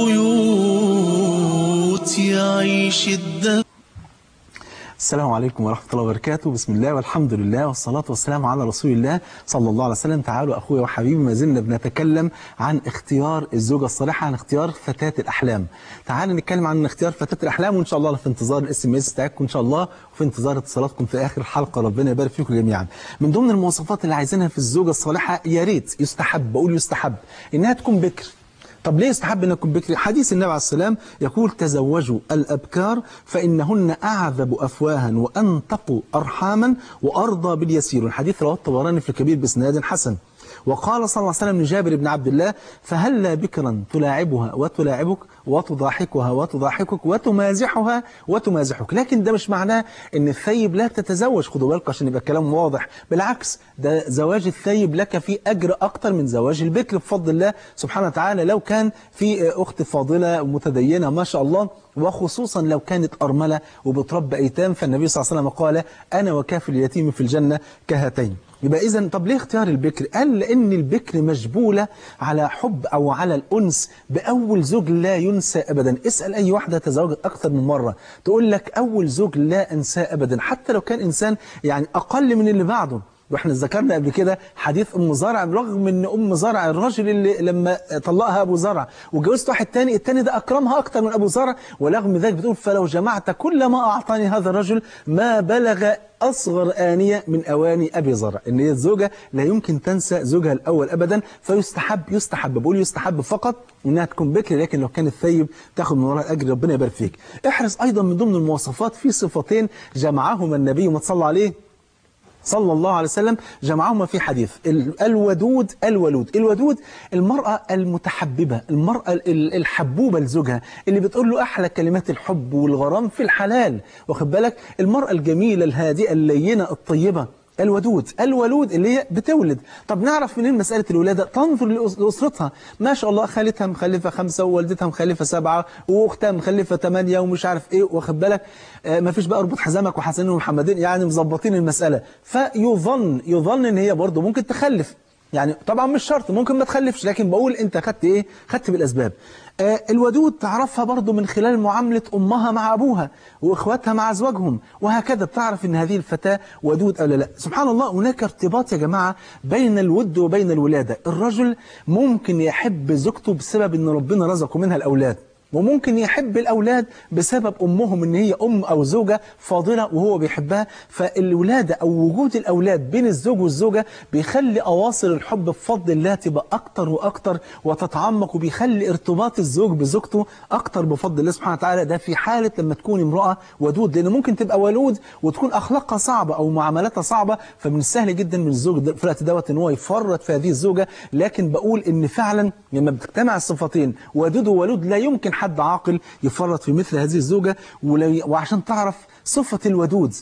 البيوت يعيش الدم السلام عليكم ورحمة الله وبركاته بسم الله والحمد لله والصلاة والسلام على رسول الله صلى الله عليه وسلم تعالوا أخويا وحبيبي ما زلنا بنتكلم عن اختيار الزوجة الصالحة عن اختيار فتاة الأحلام تعالوا نتكلم عن اختيار فتاة الأحلام وإن شاء الله في انتظار الاس ام اس بتاعكم إن شاء الله وفي انتظار اتصالاتكم في آخر الحلقة ربنا يبارك فيكم جميعا من ضمن المواصفات اللي عايزينها في الزوجة الصالحة يا ريت يستحب بقول يستحب إنها تكون بكر طب ليه يستحب ان يكون بكري حديث النبي عليه السلام يقول تزوجوا الابكار فانهن اعذب افواها وانتق ارحاما وارضى باليسير الحديث رواه الطبراني في الكبير باسناد حسن وقال صلى الله عليه وسلم لجابر بن عبد الله فهلا بكرا تلاعبها وتلاعبك وتضاحكها وتضاحكك وتمازحها وتمازحك لكن ده مش معناه ان الثيب لا تتزوج خدوا بالكم عشان يبقى الكلام واضح بالعكس ده زواج الثيب لك فيه اجر اكتر من زواج البكر بفضل الله سبحانه وتعالى لو كان في اخت فاضله متدينه ما شاء الله وخصوصا لو كانت أرملة وبتربى أيتام فالنبي صلى الله عليه وسلم قال أنا وكافل اليتيم في الجنة كهاتين يبقى إذا طب ليه اختيار البكر قال لأن البكر مجبولة على حب أو على الأنس بأول زوج لا ينسى أبدا اسأل أي واحدة تزوجت أكثر من مرة تقول لك أول زوج لا أنساه أبدا حتى لو كان إنسان يعني أقل من اللي بعده واحنا ذكرنا قبل كده حديث ام زرع رغم ان ام زرع الراجل اللي لما طلقها ابو زرع وجوزت واحد تاني التاني ده اكرمها اكتر من ابو زرع ورغم ذلك بتقول فلو جمعت كل ما اعطاني هذا الرجل ما بلغ اصغر انيه من اواني ابي زرع ان هي الزوجه لا يمكن تنسى زوجها الاول ابدا فيستحب يستحب بقول يستحب فقط انها تكون بكر لكن لو كانت ثيب تاخد من وراها اجر ربنا يبارك فيك احرص ايضا من ضمن المواصفات في صفتين جمعهما النبي ما تصلى عليه صلى الله عليه وسلم جمعهما في حديث الودود الولود الودود المرأة المتحببة المرأة الحبوبة لزوجها اللي بتقول له أحلى كلمات الحب والغرام في الحلال واخد بالك المرأة الجميلة الهادئة اللينة الطيبة الودود الولود اللي هي بتولد طب نعرف منين مسألة الولادة تنظر لأسرتها ما شاء الله خالتها مخلفة خمسة ووالدتها مخلفة سبعة وأختها مخلفة ثمانية ومش عارف إيه واخد بالك آه ما فيش بقى اربط حزامك وحسنين ومحمدين يعني مظبطين المسألة فيظن يظن إن هي برضه ممكن تخلف يعني طبعا مش شرط ممكن ما تخلفش لكن بقول انت خدت ايه خدت بالاسباب آه الودود تعرفها برضو من خلال معاملة امها مع ابوها واخواتها مع ازواجهم وهكذا بتعرف ان هذه الفتاة ودود او لا سبحان الله هناك ارتباط يا جماعة بين الود وبين الولادة الرجل ممكن يحب زوجته بسبب ان ربنا رزقه منها الاولاد وممكن يحب الأولاد بسبب أمهم إن هي أم أو زوجة فاضلة وهو بيحبها فالولادة أو وجود الأولاد بين الزوج والزوجة بيخلي أواصر الحب بفضل الله تبقى أكتر وأكتر وتتعمق وبيخلي ارتباط الزوج بزوجته أكتر بفضل الله سبحانه وتعالى ده في حالة لما تكون امرأة ودود لأن ممكن تبقى ولود وتكون أخلاقها صعبة أو معاملاتها صعبة فمن السهل جدا من الزوج في الوقت دوت إن هو يفرط في هذه الزوجة لكن بقول إن فعلا لما بتجتمع الصفتين ودود وولود لا يمكن حد عاقل يفرط في مثل هذه الزوجة وعشان تعرف صفة الودود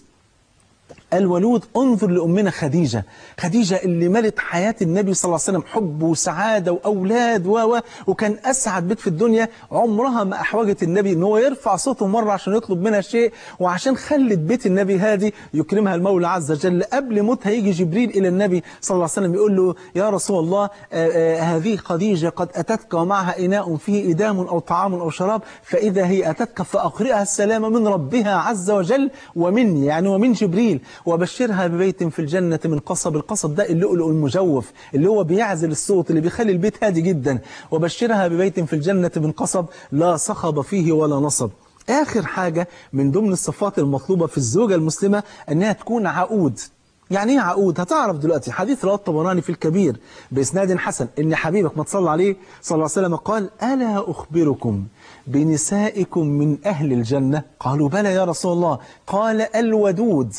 الولود انظر لأمنا خديجة خديجة اللي ملت حياة النبي صلى الله عليه وسلم حب وسعادة وأولاد و وكان أسعد بيت في الدنيا عمرها ما أحوجت النبي ان هو يرفع صوته مرة عشان يطلب منها شيء وعشان خلت بيت النبي هادي يكرمها المولى عز وجل قبل موتها يجي جبريل إلى النبي صلى الله عليه وسلم يقول له يا رسول الله آآ آآ هذه خديجة قد أتتك ومعها إناء فيه إدام أو طعام أو شراب فإذا هي أتتك فأقرئها السلام من ربها عز وجل ومني يعني ومن جبريل وبشرها ببيت في الجنة من قصب القصب ده اللؤلؤ المجوف اللي هو بيعزل الصوت اللي بيخلي البيت هادي جدا وبشرها ببيت في الجنة من قصب لا صخب فيه ولا نصب آخر حاجة من ضمن الصفات المطلوبة في الزوجة المسلمة أنها تكون عقود يعني ايه عقود هتعرف دلوقتي حديث رواه الطبراني في الكبير بإسناد حسن إن حبيبك ما تصلى عليه صلى الله عليه وسلم قال ألا أخبركم بنسائكم من أهل الجنة قالوا بلى يا رسول الله قال الودود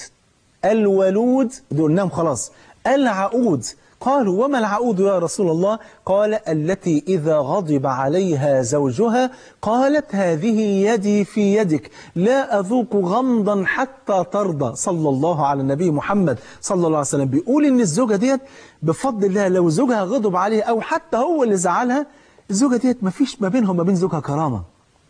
الولود قلناهم خلاص العقود قالوا وما العقود يا رسول الله قال التي إذا غضب عليها زوجها قالت هذه يدي في يدك لا أذوق غمضا حتى ترضى صلى الله على النبي محمد صلى الله عليه وسلم بيقول إن الزوجة ديت بفضل الله لو زوجها غضب عليها أو حتى هو اللي زعلها الزوجة ديت ما فيش ما بينهم ما بين زوجها كرامة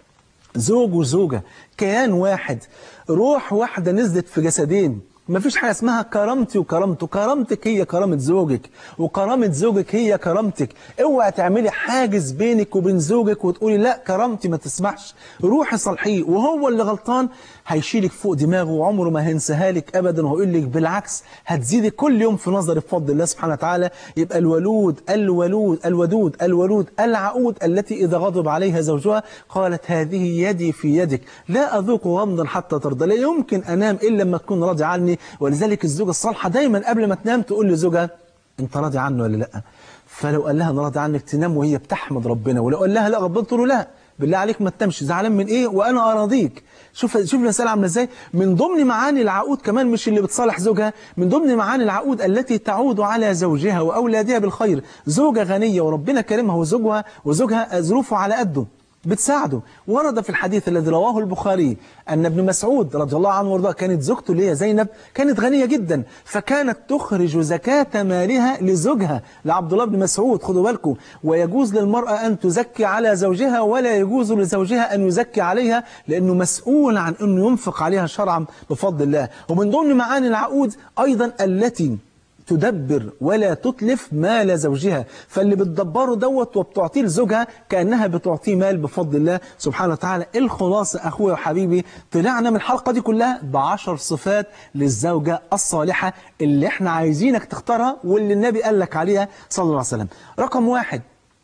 زوج وزوجة كيان واحد روح واحدة نزلت في جسدين ما فيش حاجة اسمها كرامتي وكرامته كرامتك هي كرامة زوجك وكرامة زوجك هي كرامتك اوعى تعملي حاجز بينك وبين زوجك وتقولي لا كرامتي ما تسمحش روحي صالحيه وهو اللي غلطان هيشيلك فوق دماغه وعمره ما هينساها لك ابدا وهيقول لك بالعكس هتزيدك كل يوم في نظري بفضل الله سبحانه وتعالى يبقى الولود الولود الودود الولود العقود التي إذا غضب عليها زوجها قالت هذه يدي في يدك لا أذوق غمضا حتى ترضى لا يمكن أنام إلا لما تكون راضي عني ولذلك الزوجة الصالحة دايما قبل ما تنام تقول لزوجها انت راضي عنه ولا لا فلو قال لها انا راضي عنك تنام وهي بتحمد ربنا ولو قال لها لا غضبان تقول له لا بالله عليك ما تنامش زعلان من ايه وانا اراضيك شوف شوف المساله عامله ازاي من ضمن معاني العقود كمان مش اللي بتصالح زوجها من ضمن معاني العقود التي تعود على زوجها واولادها بالخير زوجه غنيه وربنا كرمها وزوجها وزوجها ظروفه على قده بتساعده ورد في الحديث الذي رواه البخاري أن ابن مسعود رضي الله عنه وارضاه كانت زوجته اللي هي زينب كانت غنية جدا فكانت تخرج زكاة مالها لزوجها لعبد الله بن مسعود خدوا بالكم ويجوز للمرأة أن تزكي على زوجها ولا يجوز لزوجها أن يزكي عليها لأنه مسؤول عن أنه ينفق عليها شرعا بفضل الله ومن ضمن معاني العقود أيضا التي تدبر ولا تتلف مال زوجها فاللي بتدبره دوت وبتعطيه لزوجها كأنها بتعطيه مال بفضل الله سبحانه وتعالى الخلاصة أخويا وحبيبي طلعنا من الحلقة دي كلها بعشر صفات للزوجة الصالحة اللي احنا عايزينك تختارها واللي النبي قال لك عليها صلى الله عليه وسلم رقم واحد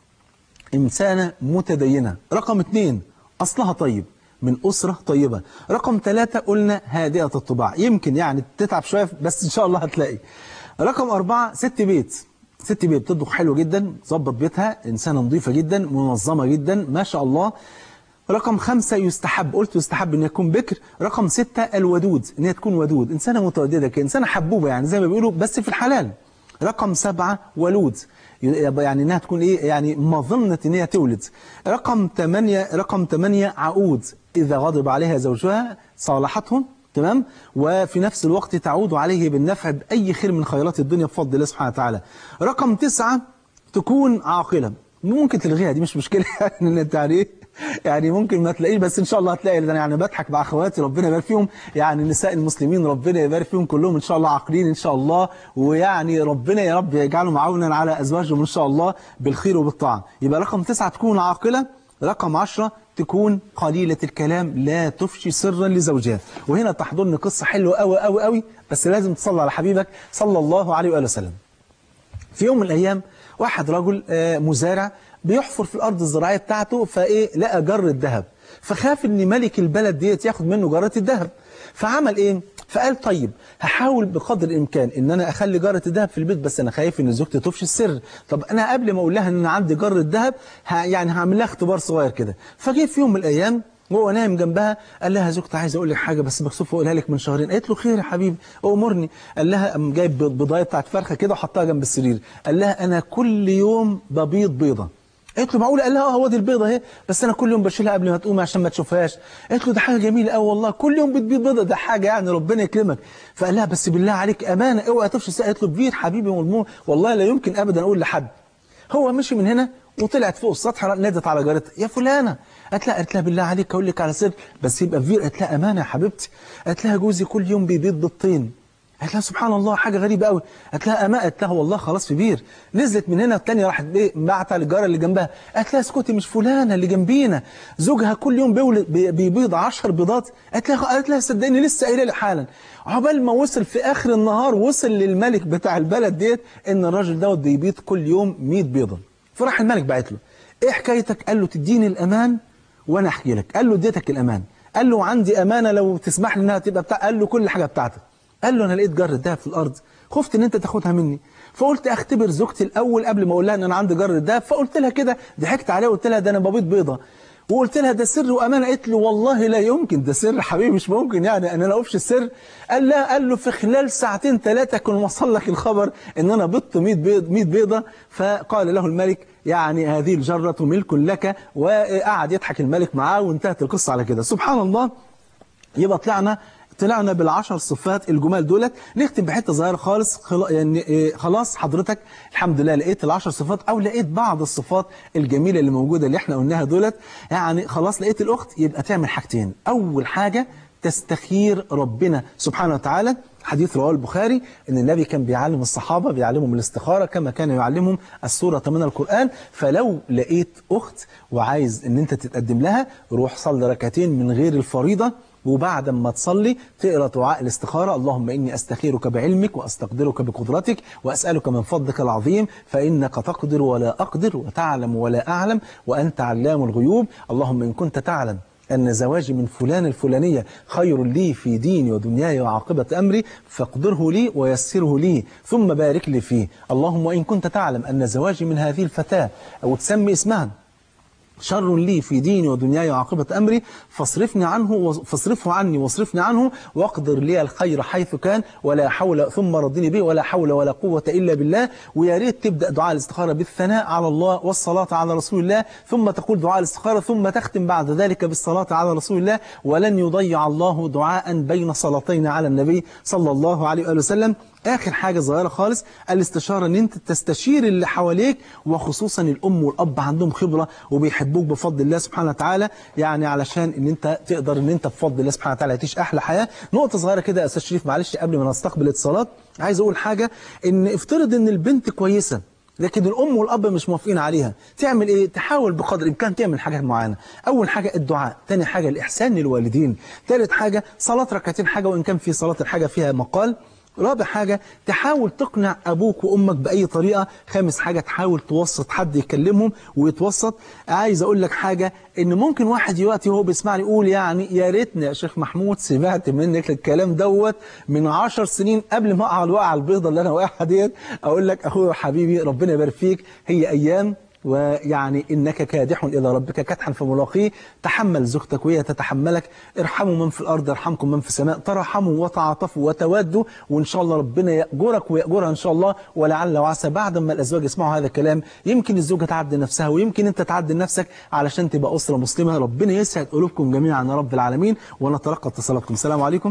إنسانة متدينة رقم اثنين أصلها طيب من أسرة طيبة رقم ثلاثة قلنا هادئة الطباع يمكن يعني تتعب شوية بس إن شاء الله هتلاقي رقم أربعة ست بيت ست بيت بتطبخ حلو جدا تظبط بيتها إنسانة نظيفة جدا منظمة جدا ما شاء الله رقم خمسة يستحب قلت يستحب أن يكون بكر رقم ستة الودود أن هي تكون ودود إنسانة متوددة كده إنسانة حبوبة يعني زي ما بيقولوا بس في الحلال رقم سبعة ولود يعني انها تكون ايه يعني مظنة ان هي تولد رقم 8 رقم 8 عقود اذا غضب عليها زوجها صالحتهم تمام وفي نفس الوقت تعود عليه بالنفع بأي خير من خيرات الدنيا بفضل الله سبحانه وتعالى رقم تسعة تكون عاقلة ممكن تلغيها دي مش مشكلة يعني انت يعني يعني ممكن ما تلاقيش بس ان شاء الله هتلاقي انا يعني بضحك مع اخواتي ربنا يبارك فيهم يعني نساء المسلمين ربنا يبارك فيهم كلهم ان شاء الله عاقلين ان شاء الله ويعني ربنا يا رب يجعلهم عونا على ازواجهم ان شاء الله بالخير وبالطاعه يبقى رقم تسعة تكون عاقله رقم عشرة تكون قليلة الكلام لا تفشي سرا لزوجها وهنا تحضرني قصة حلوة قوي قوي قوي بس لازم تصلي على حبيبك صلى الله عليه وآله وسلم في يوم من الأيام واحد رجل مزارع بيحفر في الأرض الزراعية بتاعته فإيه لقى جرة ذهب فخاف ان ملك البلد ديت ياخد منه جرة الذهب فعمل ايه فقال طيب هحاول بقدر الامكان ان انا اخلي جاره الذهب في البيت بس انا خايف ان زوجتي تفشي السر طب انا قبل ما اقول لها ان انا عندي جره ذهب يعني هعمل لها اختبار صغير كده فجه في يوم من الايام وهو نايم جنبها قال لها زوجتي عايز اقول لك حاجه بس مكسوف اقولها لك من شهرين قالت له خير يا حبيبي امرني قال لها قام جايب بضايه بتاعت فرخه كده وحطها جنب السرير قال لها انا كل يوم ببيض بيضه قالت له معقول قال لها هو دي البيضه اهي بس انا كل يوم بشيلها قبل ما تقوم عشان ما تشوفهاش قالت له ده حاجه جميله قوي والله كل يوم بتبيض بيضه ده حاجه يعني ربنا يكرمك فقال لها بس بالله عليك امانه اوعى تفشي قالت له كبير حبيبي والمو والله لا يمكن ابدا اقول لحد هو مشي من هنا وطلعت فوق السطح نادت على جارتها يا فلانه قالت لها قالت لها بالله عليك اقول لك على سر بس يبقى كبير قالت لها امانه يا حبيبتي قالت لها جوزي كل يوم بيبيض بيضتين قالت لها سبحان الله حاجة غريبة قوي قالت لها أما قالت لها والله خلاص في بير نزلت من هنا الثانيه راحت ايه بعتها للجارة اللي جنبها قالت لها اسكتي مش فلانة اللي جنبينا زوجها كل يوم بيولد بيبيض 10 بيضات قالت لها قالت لها صدقني لسه قايله لي حالا عقبال ما وصل في آخر النهار وصل للملك بتاع البلد ديت إن الراجل دوت بيبيض كل يوم 100 بيضة فراح الملك بعت له إيه حكايتك قال له تديني الأمان وأنا أحكي لك قال له اديتك الأمان قال له عندي أمانة لو تسمح لي إنها تبقى بتاع قال له كل حاجة بتاعتك قال له انا لقيت جرة دهب في الارض خفت ان انت تاخدها مني فقلت اختبر زوجتي الاول قبل ما اقول لها ان انا عندي جرة دهب فقلت لها كده ضحكت عليها وقلت لها ده انا ببيض بيضه وقلت لها ده سر وامانه قالت له والله لا يمكن ده سر حبيبي مش ممكن يعني ان انا افشي السر قال لا قال له في خلال ساعتين ثلاثه كان وصل لك الخبر ان انا بضت 100 بيض 100 بيضه فقال له الملك يعني هذه الجره ملك لك وقعد يضحك الملك معاه وانتهت القصه على كده سبحان الله يبقى طلعنا طلعنا بالعشر صفات الجمال دولت نختم بحته صغيره خالص خلا يعني إيه خلاص حضرتك الحمد لله لقيت العشر صفات او لقيت بعض الصفات الجميله اللي موجوده اللي احنا قلناها دولت يعني خلاص لقيت الاخت يبقى تعمل حاجتين اول حاجه تستخير ربنا سبحانه وتعالى حديث رواه البخاري ان النبي كان بيعلم الصحابه بيعلمهم الاستخاره كما كان يعلمهم السوره من القران فلو لقيت اخت وعايز ان انت تتقدم لها روح صلي ركعتين من غير الفريضه وبعد ما تصلي تقرا دعاء الاستخاره اللهم اني استخيرك بعلمك واستقدرك بقدرتك واسالك من فضلك العظيم فانك تقدر ولا اقدر وتعلم ولا اعلم وانت علام الغيوب اللهم ان كنت تعلم أن زواجي من فلان الفلانية خير لي في ديني ودنياي وعاقبة أمري فاقدره لي ويسره لي ثم بارك لي فيه اللهم وإن كنت تعلم أن زواجي من هذه الفتاة أو تسمي اسمها شر لي في ديني ودنياي وعاقبة أمري فاصرفني عنه فاصرفه عني واصرفني عنه واقدر لي الخير حيث كان ولا حول ثم ردني به ولا حول ولا قوة إلا بالله ويا ريت تبدأ دعاء الاستخارة بالثناء على الله والصلاة على رسول الله ثم تقول دعاء الاستخارة ثم تختم بعد ذلك بالصلاة على رسول الله ولن يضيع الله دعاء بين صلاتين على النبي صلى الله عليه وآله وسلم آخر حاجة صغيرة خالص الاستشارة ان انت تستشير اللي حواليك وخصوصا الأم والأب عندهم خبرة وبيحبوك بفضل الله سبحانه وتعالى يعني علشان ان انت تقدر ان انت بفضل الله سبحانه وتعالى تعيش أحلى حياة نقطة صغيرة كده يا أستاذ شريف معلش قبل ما نستقبل الاتصالات عايز أقول حاجة ان افترض ان البنت كويسة لكن الأم والأب مش موافقين عليها تعمل إيه؟ تحاول بقدر الإمكان تعمل حاجات معينة أول حاجة الدعاء تاني حاجة الإحسان للوالدين ثالث حاجة صلاة ركعتين حاجة وإن كان في صلاة الحاجة فيها مقال رابع حاجة تحاول تقنع أبوك وأمك بأي طريقة خامس حاجة تحاول توسط حد يكلمهم ويتوسط عايز أقول لك حاجة إن ممكن واحد دلوقتي وهو بيسمعني يقول يعني يا ريتني يا شيخ محمود سمعت منك الكلام دوت من عشر سنين قبل ما أقع الوقعة البيضة اللي أنا واقعها ديت أقول لك أخويا وحبيبي ربنا يبارك فيك هي أيام ويعني إنك كادح إلى ربك كدحا فملاقيه تحمل زوجتك وهي تتحملك ارحموا من في الأرض يرحمكم من في السماء ترحموا وتعاطفوا وتودوا وإن شاء الله ربنا يأجرك ويأجرها إن شاء الله ولعل وعسى بعد ما الأزواج يسمعوا هذا الكلام يمكن الزوجة تعدل نفسها ويمكن أنت تعدل نفسك علشان تبقى أسرة مسلمة ربنا يسعد قلوبكم جميعا يا رب العالمين ونتلقى اتصالاتكم السلام عليكم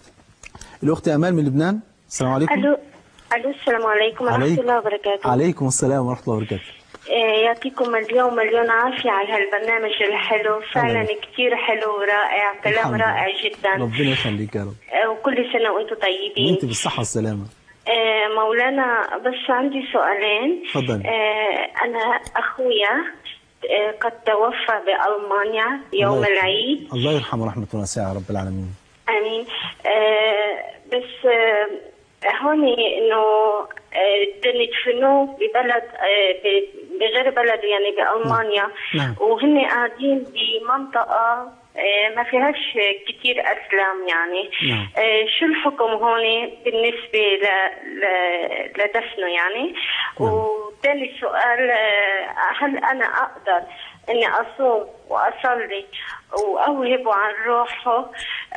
الأخت أمال من لبنان السلام عليكم الو الو السلام عليكم ورحمه عليك- الله وبركاته عليكم السلام ورحمة الله وبركاته آه، يعطيكم مليون مليون عافيه على هالبرنامج الحلو فعلا الله. كثير حلو ورائع كلام الحمد لله. رائع جدا ربنا يخليك يا رب آه، وكل سنه وانتم طيبين وانت بالصحة والسلامة آه، مولانا بس عندي سؤالين تفضل. آه، انا اخويا آه، قد توفى بالمانيا يوم الله يرحمه. العيد الله يرحمه رحمة واسعة يا رب العالمين امين آه بس آه هون انه آه بدهم يدفنوه ببلد آه ب- بغير بلد يعني بالمانيا نعم. وهن قاعدين بمنطقه آه ما فيهاش كتير اسلام يعني نعم. آه شو الحكم هون بالنسبه ل... ل... لدفنه يعني نعم. وثاني سؤال آه هل انا اقدر اني اصوم واصلي واوهبه عن روحه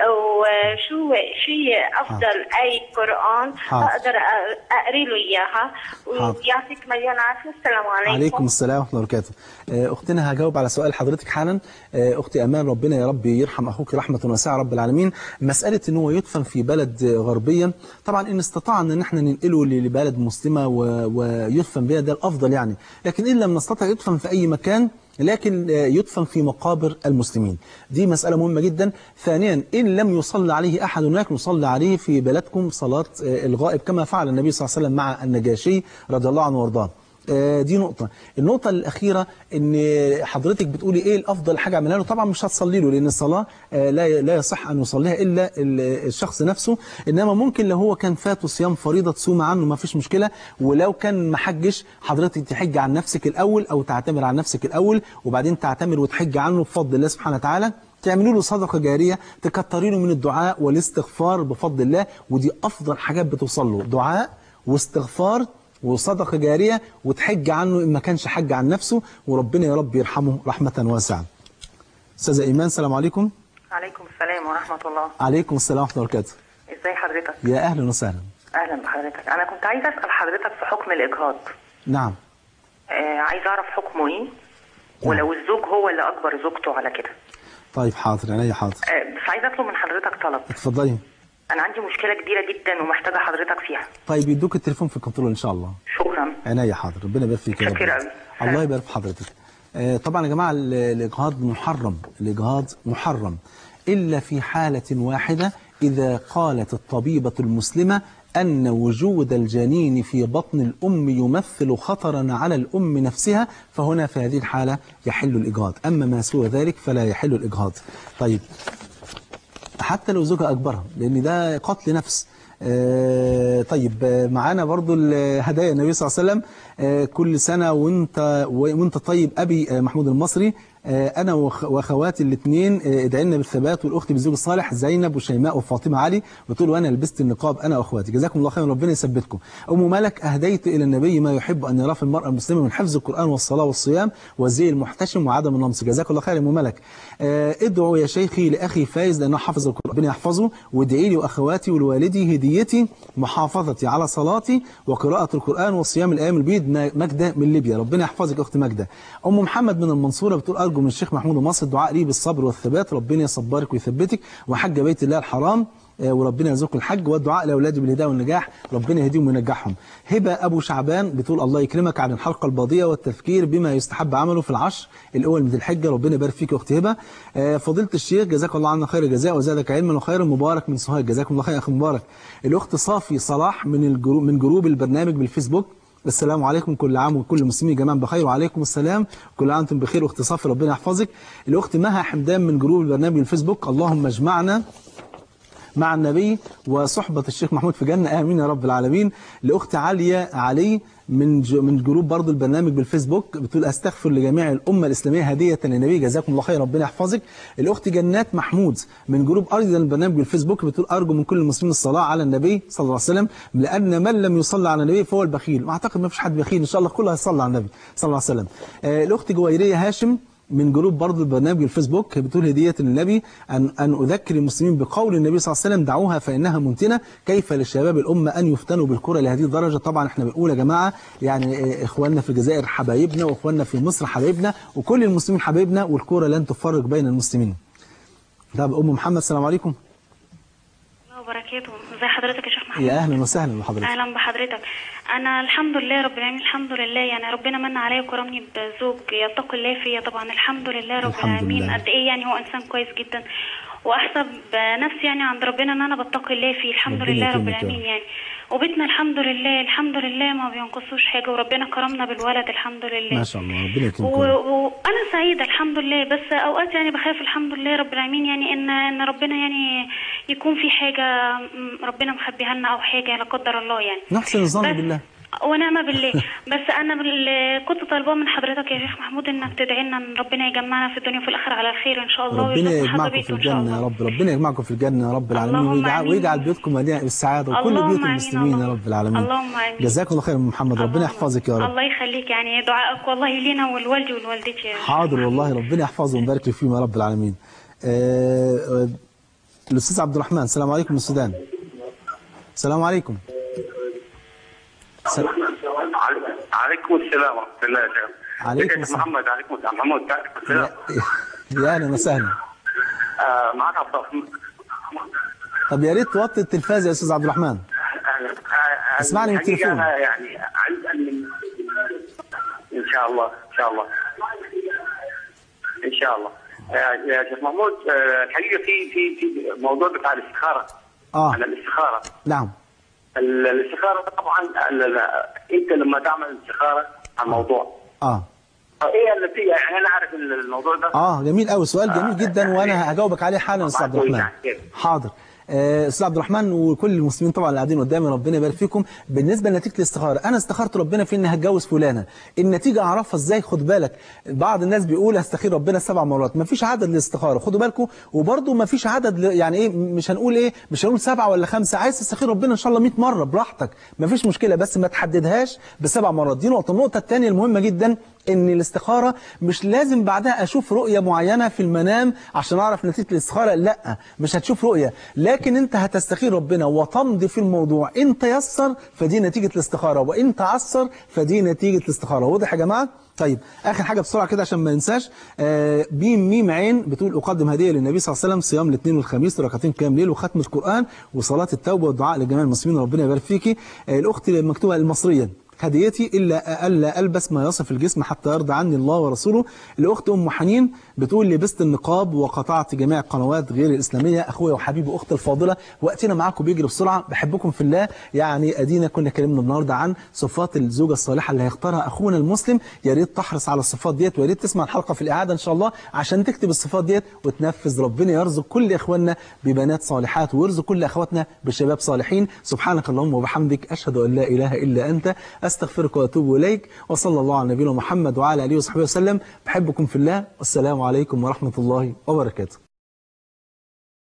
وشو شو هي افضل اي قران حاضر. اقدر أ- اقري له اياها حاضر. ويعطيك مليون عافيه السلام عليكم عليكم السلام ورحمة الله وبركاته آه، أختنا هجاوب على سؤال حضرتك حالا آه، أختي أمان ربنا يا رب يرحم أخوك رحمة واسعة رب العالمين مسألة أن هو يدفن في بلد آه، غربيا طبعا إن استطعنا أن احنا ننقله لبلد مسلمة و- ويدفن بها ده الأفضل يعني لكن إن لم نستطع يدفن في أي مكان لكن آه، يدفن في مقابر المسلمين دي مسألة مهمة جدا ثانيا إن لم يصلى عليه أحد هناك نصلي عليه في بلدكم صلاة آه، الغائب كما فعل النبي صلى الله عليه وسلم مع النجاشي رضي الله عنه وارضاه آه، دي نقطة النقطة الأخيرة إن حضرتك بتقولي إيه الأفضل حاجة أعملها له طبعا مش هتصلي له لأن الصلاة آه، لا لا يصح أن يصليها إلا ال- الشخص نفسه إنما ممكن لو هو كان فاته صيام فريضة تصوم عنه ما فيش مشكلة ولو كان ما حجش حضرتك تحج عن نفسك الأول أو تعتمر عن نفسك الأول وبعدين تعتمر وتحج عنه بفضل الله سبحانه وتعالى تعملوا له صدقة جارية تكتري له من الدعاء والاستغفار بفضل الله ودي أفضل حاجات بتوصل له دعاء واستغفار وصدقة جارية وتحج عنه إن ما كانش حج عن نفسه وربنا يا رب يرحمه رحمة واسعة أستاذة إيمان السلام عليكم عليكم السلام ورحمة الله عليكم السلام ورحمة الله وبركاته ازاي حضرتك يا أهلا وسهلا اهلا بحضرتك انا كنت عايزة اسأل حضرتك في حكم الاجهاض نعم آه عايزة اعرف حكمه ايه ولو الزوج هو اللي اجبر زوجته على كده طيب حاضر عينيا حاضر آه بس عايزة اطلب من حضرتك طلب اتفضلي انا عندي مشكلة كبيرة جدا ومحتاجة حضرتك فيها طيب يدوك التليفون في الكنترول إن شاء الله شكرا عينيا حاضر ربنا يبارك فيك يا رب شكرا أوي. الله يبارك في حضرتك آه، طبعا يا جماعة ال- الإجهاض محرم الإجهاض محرم إلا في حالة واحدة إذا قالت الطبيبة المسلمة أن وجود الجنين في بطن الأم يمثل خطرا على الأم نفسها فهنا في هذه الحالة يحل الإجهاض أما ما سوى ذلك فلا يحل الإجهاض طيب حتى لو زوجها أجبرها لأن ده قتل نفس آه، طيب آه، معانا برضو ال- هدايا النبي صلى الله عليه وسلم آه، كل سنة وانت وانت طيب أبي آه، محمود المصري آه، انا وأخ- واخواتي الاثنين ادعي لنا بالثبات والاخت بالزوج الصالح زينب وشيماء وفاطمه علي بتقول وانا لبست النقاب انا واخواتي جزاكم الله خيرا ربنا يثبتكم ام ملك اهديت الى النبي ما يحب ان يراه في المراه المسلمه من حفظ القران والصلاه والصيام والزي المحتشم وعدم النمص جزاك الله خير يا ام ملك آه، ادعوا يا شيخي لاخي فايز لانه حفظ القران ربنا يحفظه وادعي لي واخواتي ولوالدي هديتي محافظتي على صلاتي وقراءه القران وصيام الايام البيض م- ماجده من ليبيا ربنا يحفظك اخت ماجده ام محمد من المنصوره بتقول ارجو من الشيخ محمود مصر الدعاء لي بالصبر والثبات ربنا يصبرك ويثبتك وحج بيت الله الحرام آه، وربنا يرزقكم الحج والدعاء لاولادي بالهدايه والنجاح ربنا يهديهم وينجحهم هبه ابو شعبان بتقول الله يكرمك عن الحلقه الباضيه والتفكير بما يستحب عمله في العشر الاول من الحجه ربنا يبارك فيك يا اخت هبه آه، فضيله الشيخ جزاك الله عنا خير الجزاء وزادك علما وخيرا مبارك من سوهاج جزاكم الله خير يا اخي مبارك الاخت صافي صلاح من الجروب من جروب البرنامج بالفيسبوك السلام عليكم كل عام وكل المسلمين جميعا بخير وعليكم السلام كل عام وانتم بخير واخت صافي ربنا يحفظك الاخت مها حمدان من جروب البرنامج الفيسبوك اللهم اجمعنا مع النبي وصحبة الشيخ محمود في جنة آمين يا رب العالمين لأخت عالية علي من ج- من جروب برضو البرنامج بالفيسبوك بتقول أستغفر لجميع الأمة الإسلامية هدية للنبي جزاكم الله خير ربنا يحفظك الأخت جنات محمود من جروب أيضا البرنامج بالفيسبوك بتقول أرجو من كل المسلمين الصلاة على النبي صلى الله عليه وسلم لأن من لم يصلي على النبي فهو البخيل وأعتقد ما فيش حد بخيل إن شاء الله كله هيصلي على النبي صلى الله عليه وسلم آه، الأخت جويرية هاشم من جروب برضه البرنامج الفيسبوك بتقول هدية للنبي أن, أن أذكر المسلمين بقول النبي صلى الله عليه وسلم دعوها فإنها منتنة كيف لشباب الأمة أن يفتنوا بالكرة لهذه الدرجة طبعا احنا بنقول يا جماعة يعني آه، إخواننا في الجزائر حبايبنا وإخواننا في مصر حبايبنا وكل المسلمين حبايبنا والكرة لن تفرق بين المسلمين طب أم محمد السلام عليكم الله وبركاته ازي حضرتك يا شيخ محمود يا أهلا وسهلا بحضرتك اهلا بحضرتك انا الحمد لله رب العالمين الحمد لله يعني ربنا من عليا وكرمني بزوج يتقي الله فيا طبعا الحمد لله رب الحمد العالمين لله. قد ايه يعني هو انسان كويس جدا واحسب نفسي يعني عند ربنا ان انا بتقي الله فيه الحمد ربنا لله رب يكرمك يا العالمين رب. يعني وبيتنا الحمد لله الحمد لله ما بينقصوش حاجه وربنا كرمنا بالولد الحمد لله ما شاء الله ربنا يكرمك و- يا رب. وانا سعيده الحمد لله بس اوقات يعني بخاف الحمد لله رب العالمين يعني ان ان ربنا يعني يكون في حاجه م- ربنا مخبيها لنا او حاجه لا قدر الله يعني نحسن الظن بس- بالله ونعم بالله بس انا بال- كنت طالباه من حضرتك يا شيخ محمود انك تدعي لنا ان ربنا يجمعنا في الدنيا وفي الاخره على خير ان شاء الله ربنا ويرزقنا حظ يجمعكم في بيته ان شاء الجنة يا الله رب ربنا يجمعكم في الجنة يا رب العالمين اللهم ويجعل, آمين. ويجعل بيوتكم مليئة بالسعادة وكل اللهم بيوت آمين، المسلمين يا اللهم- رب العالمين اللهم آمين. جزاكم الله خير يا أم محمد ربنا اللهم- يحفظك يا رب الله يخليك يعني دعائك والله لينا ولوالدي ولوالدتي يا شيخ حاضر محمود. والله ربنا يحفظه ويبارك لك فيهم يا رب العالمين آه، آه، الأستاذ عبد الرحمن السلام عليكم من السودان السلام عليكم سل- عليكم السلام ورحمة الله يا شيخ. عليكم شيخ السلام. محمد عليكم السلام محمود السلام يا يا أهلا وسهلا آه، معك عبد الرحمن طب يا ريت توطي التلفاز يا أستاذ عبد الرحمن آه، آه، اسمعني من الحقيقة التليفون. أنا يعني عايز أن إن شاء الله إن شاء الله إن شاء الله آه، يا شيخ محمود آه، الحقيقة في في في موضوع بتاع الاستخارة آه عن الاستخارة نعم ال- الاستخارة طبعا ال- ال- أنت لما تعمل استخارة عن موضوع آه ايه النتيجه يعني انا عارف الموضوع ده اه جميل قوي سؤال جميل جدا وانا هجاوبك عليه حالا يا استاذ عبد الرحمن حاضر آه، استاذ عبد الرحمن وكل المسلمين طبعا اللي قاعدين قدامي ربنا يبارك فيكم بالنسبه لنتيجه الاستخاره انا استخرت ربنا في اني هتجوز فلانه النتيجه اعرفها ازاي خد بالك بعض الناس بيقول استخير ربنا سبع مرات ما فيش عدد للاستخاره خدوا بالكم وبرده ما فيش عدد ل- يعني ايه مش هنقول ايه مش هنقول سبعه ولا خمسه عايز تستخير ربنا ان شاء الله 100 مره براحتك ما فيش مشكله بس ما تحددهاش بسبع مرات دي نقطه النقطه الثانيه المهمه جدا ان الاستخاره مش لازم بعدها اشوف رؤيه معينه في المنام عشان اعرف نتيجه الاستخاره لا مش هتشوف رؤيه لكن انت هتستخير ربنا وتمضي في الموضوع ان تيسر فدي نتيجه الاستخاره وان تعسر فدي نتيجه الاستخاره واضح يا جماعه طيب اخر حاجه بسرعه كده عشان ما ننساش آه بيم ميم عين بتقول اقدم هديه للنبي صلى الله عليه وسلم صيام الاثنين والخميس ركعتين قيام ليل وختم القران وصلاه التوبه والدعاء لجميع المسلمين ربنا يبارك فيكي آه الاخت المكتوبه المصريه هديتي إلا ألا ألبس ما يصف الجسم حتى يرضى عني الله ورسوله الأخت أم حنين بتقول لبست النقاب وقطعت جميع القنوات غير الإسلامية أخويا وحبيبي وأختي الفاضلة وقتنا معاكم بيجري بسرعة بحبكم في الله يعني أدينا كنا كلمنا النهاردة عن صفات الزوجة الصالحة اللي هيختارها أخونا المسلم يا ريت تحرص على الصفات ديت ويا ريت تسمع الحلقة في الإعادة إن شاء الله عشان تكتب الصفات ديت وتنفذ ربنا يرزق كل إخواننا ببنات صالحات ويرزق كل أخواتنا بشباب صالحين سبحانك اللهم وبحمدك أشهد أن لا إله إلا أنت أستغفرك وأتوب إليك وصلى الله على نبينا محمد وعلى آله وصحبه وسلم بحبكم في الله والسلام عليكم ورحمة الله وبركاته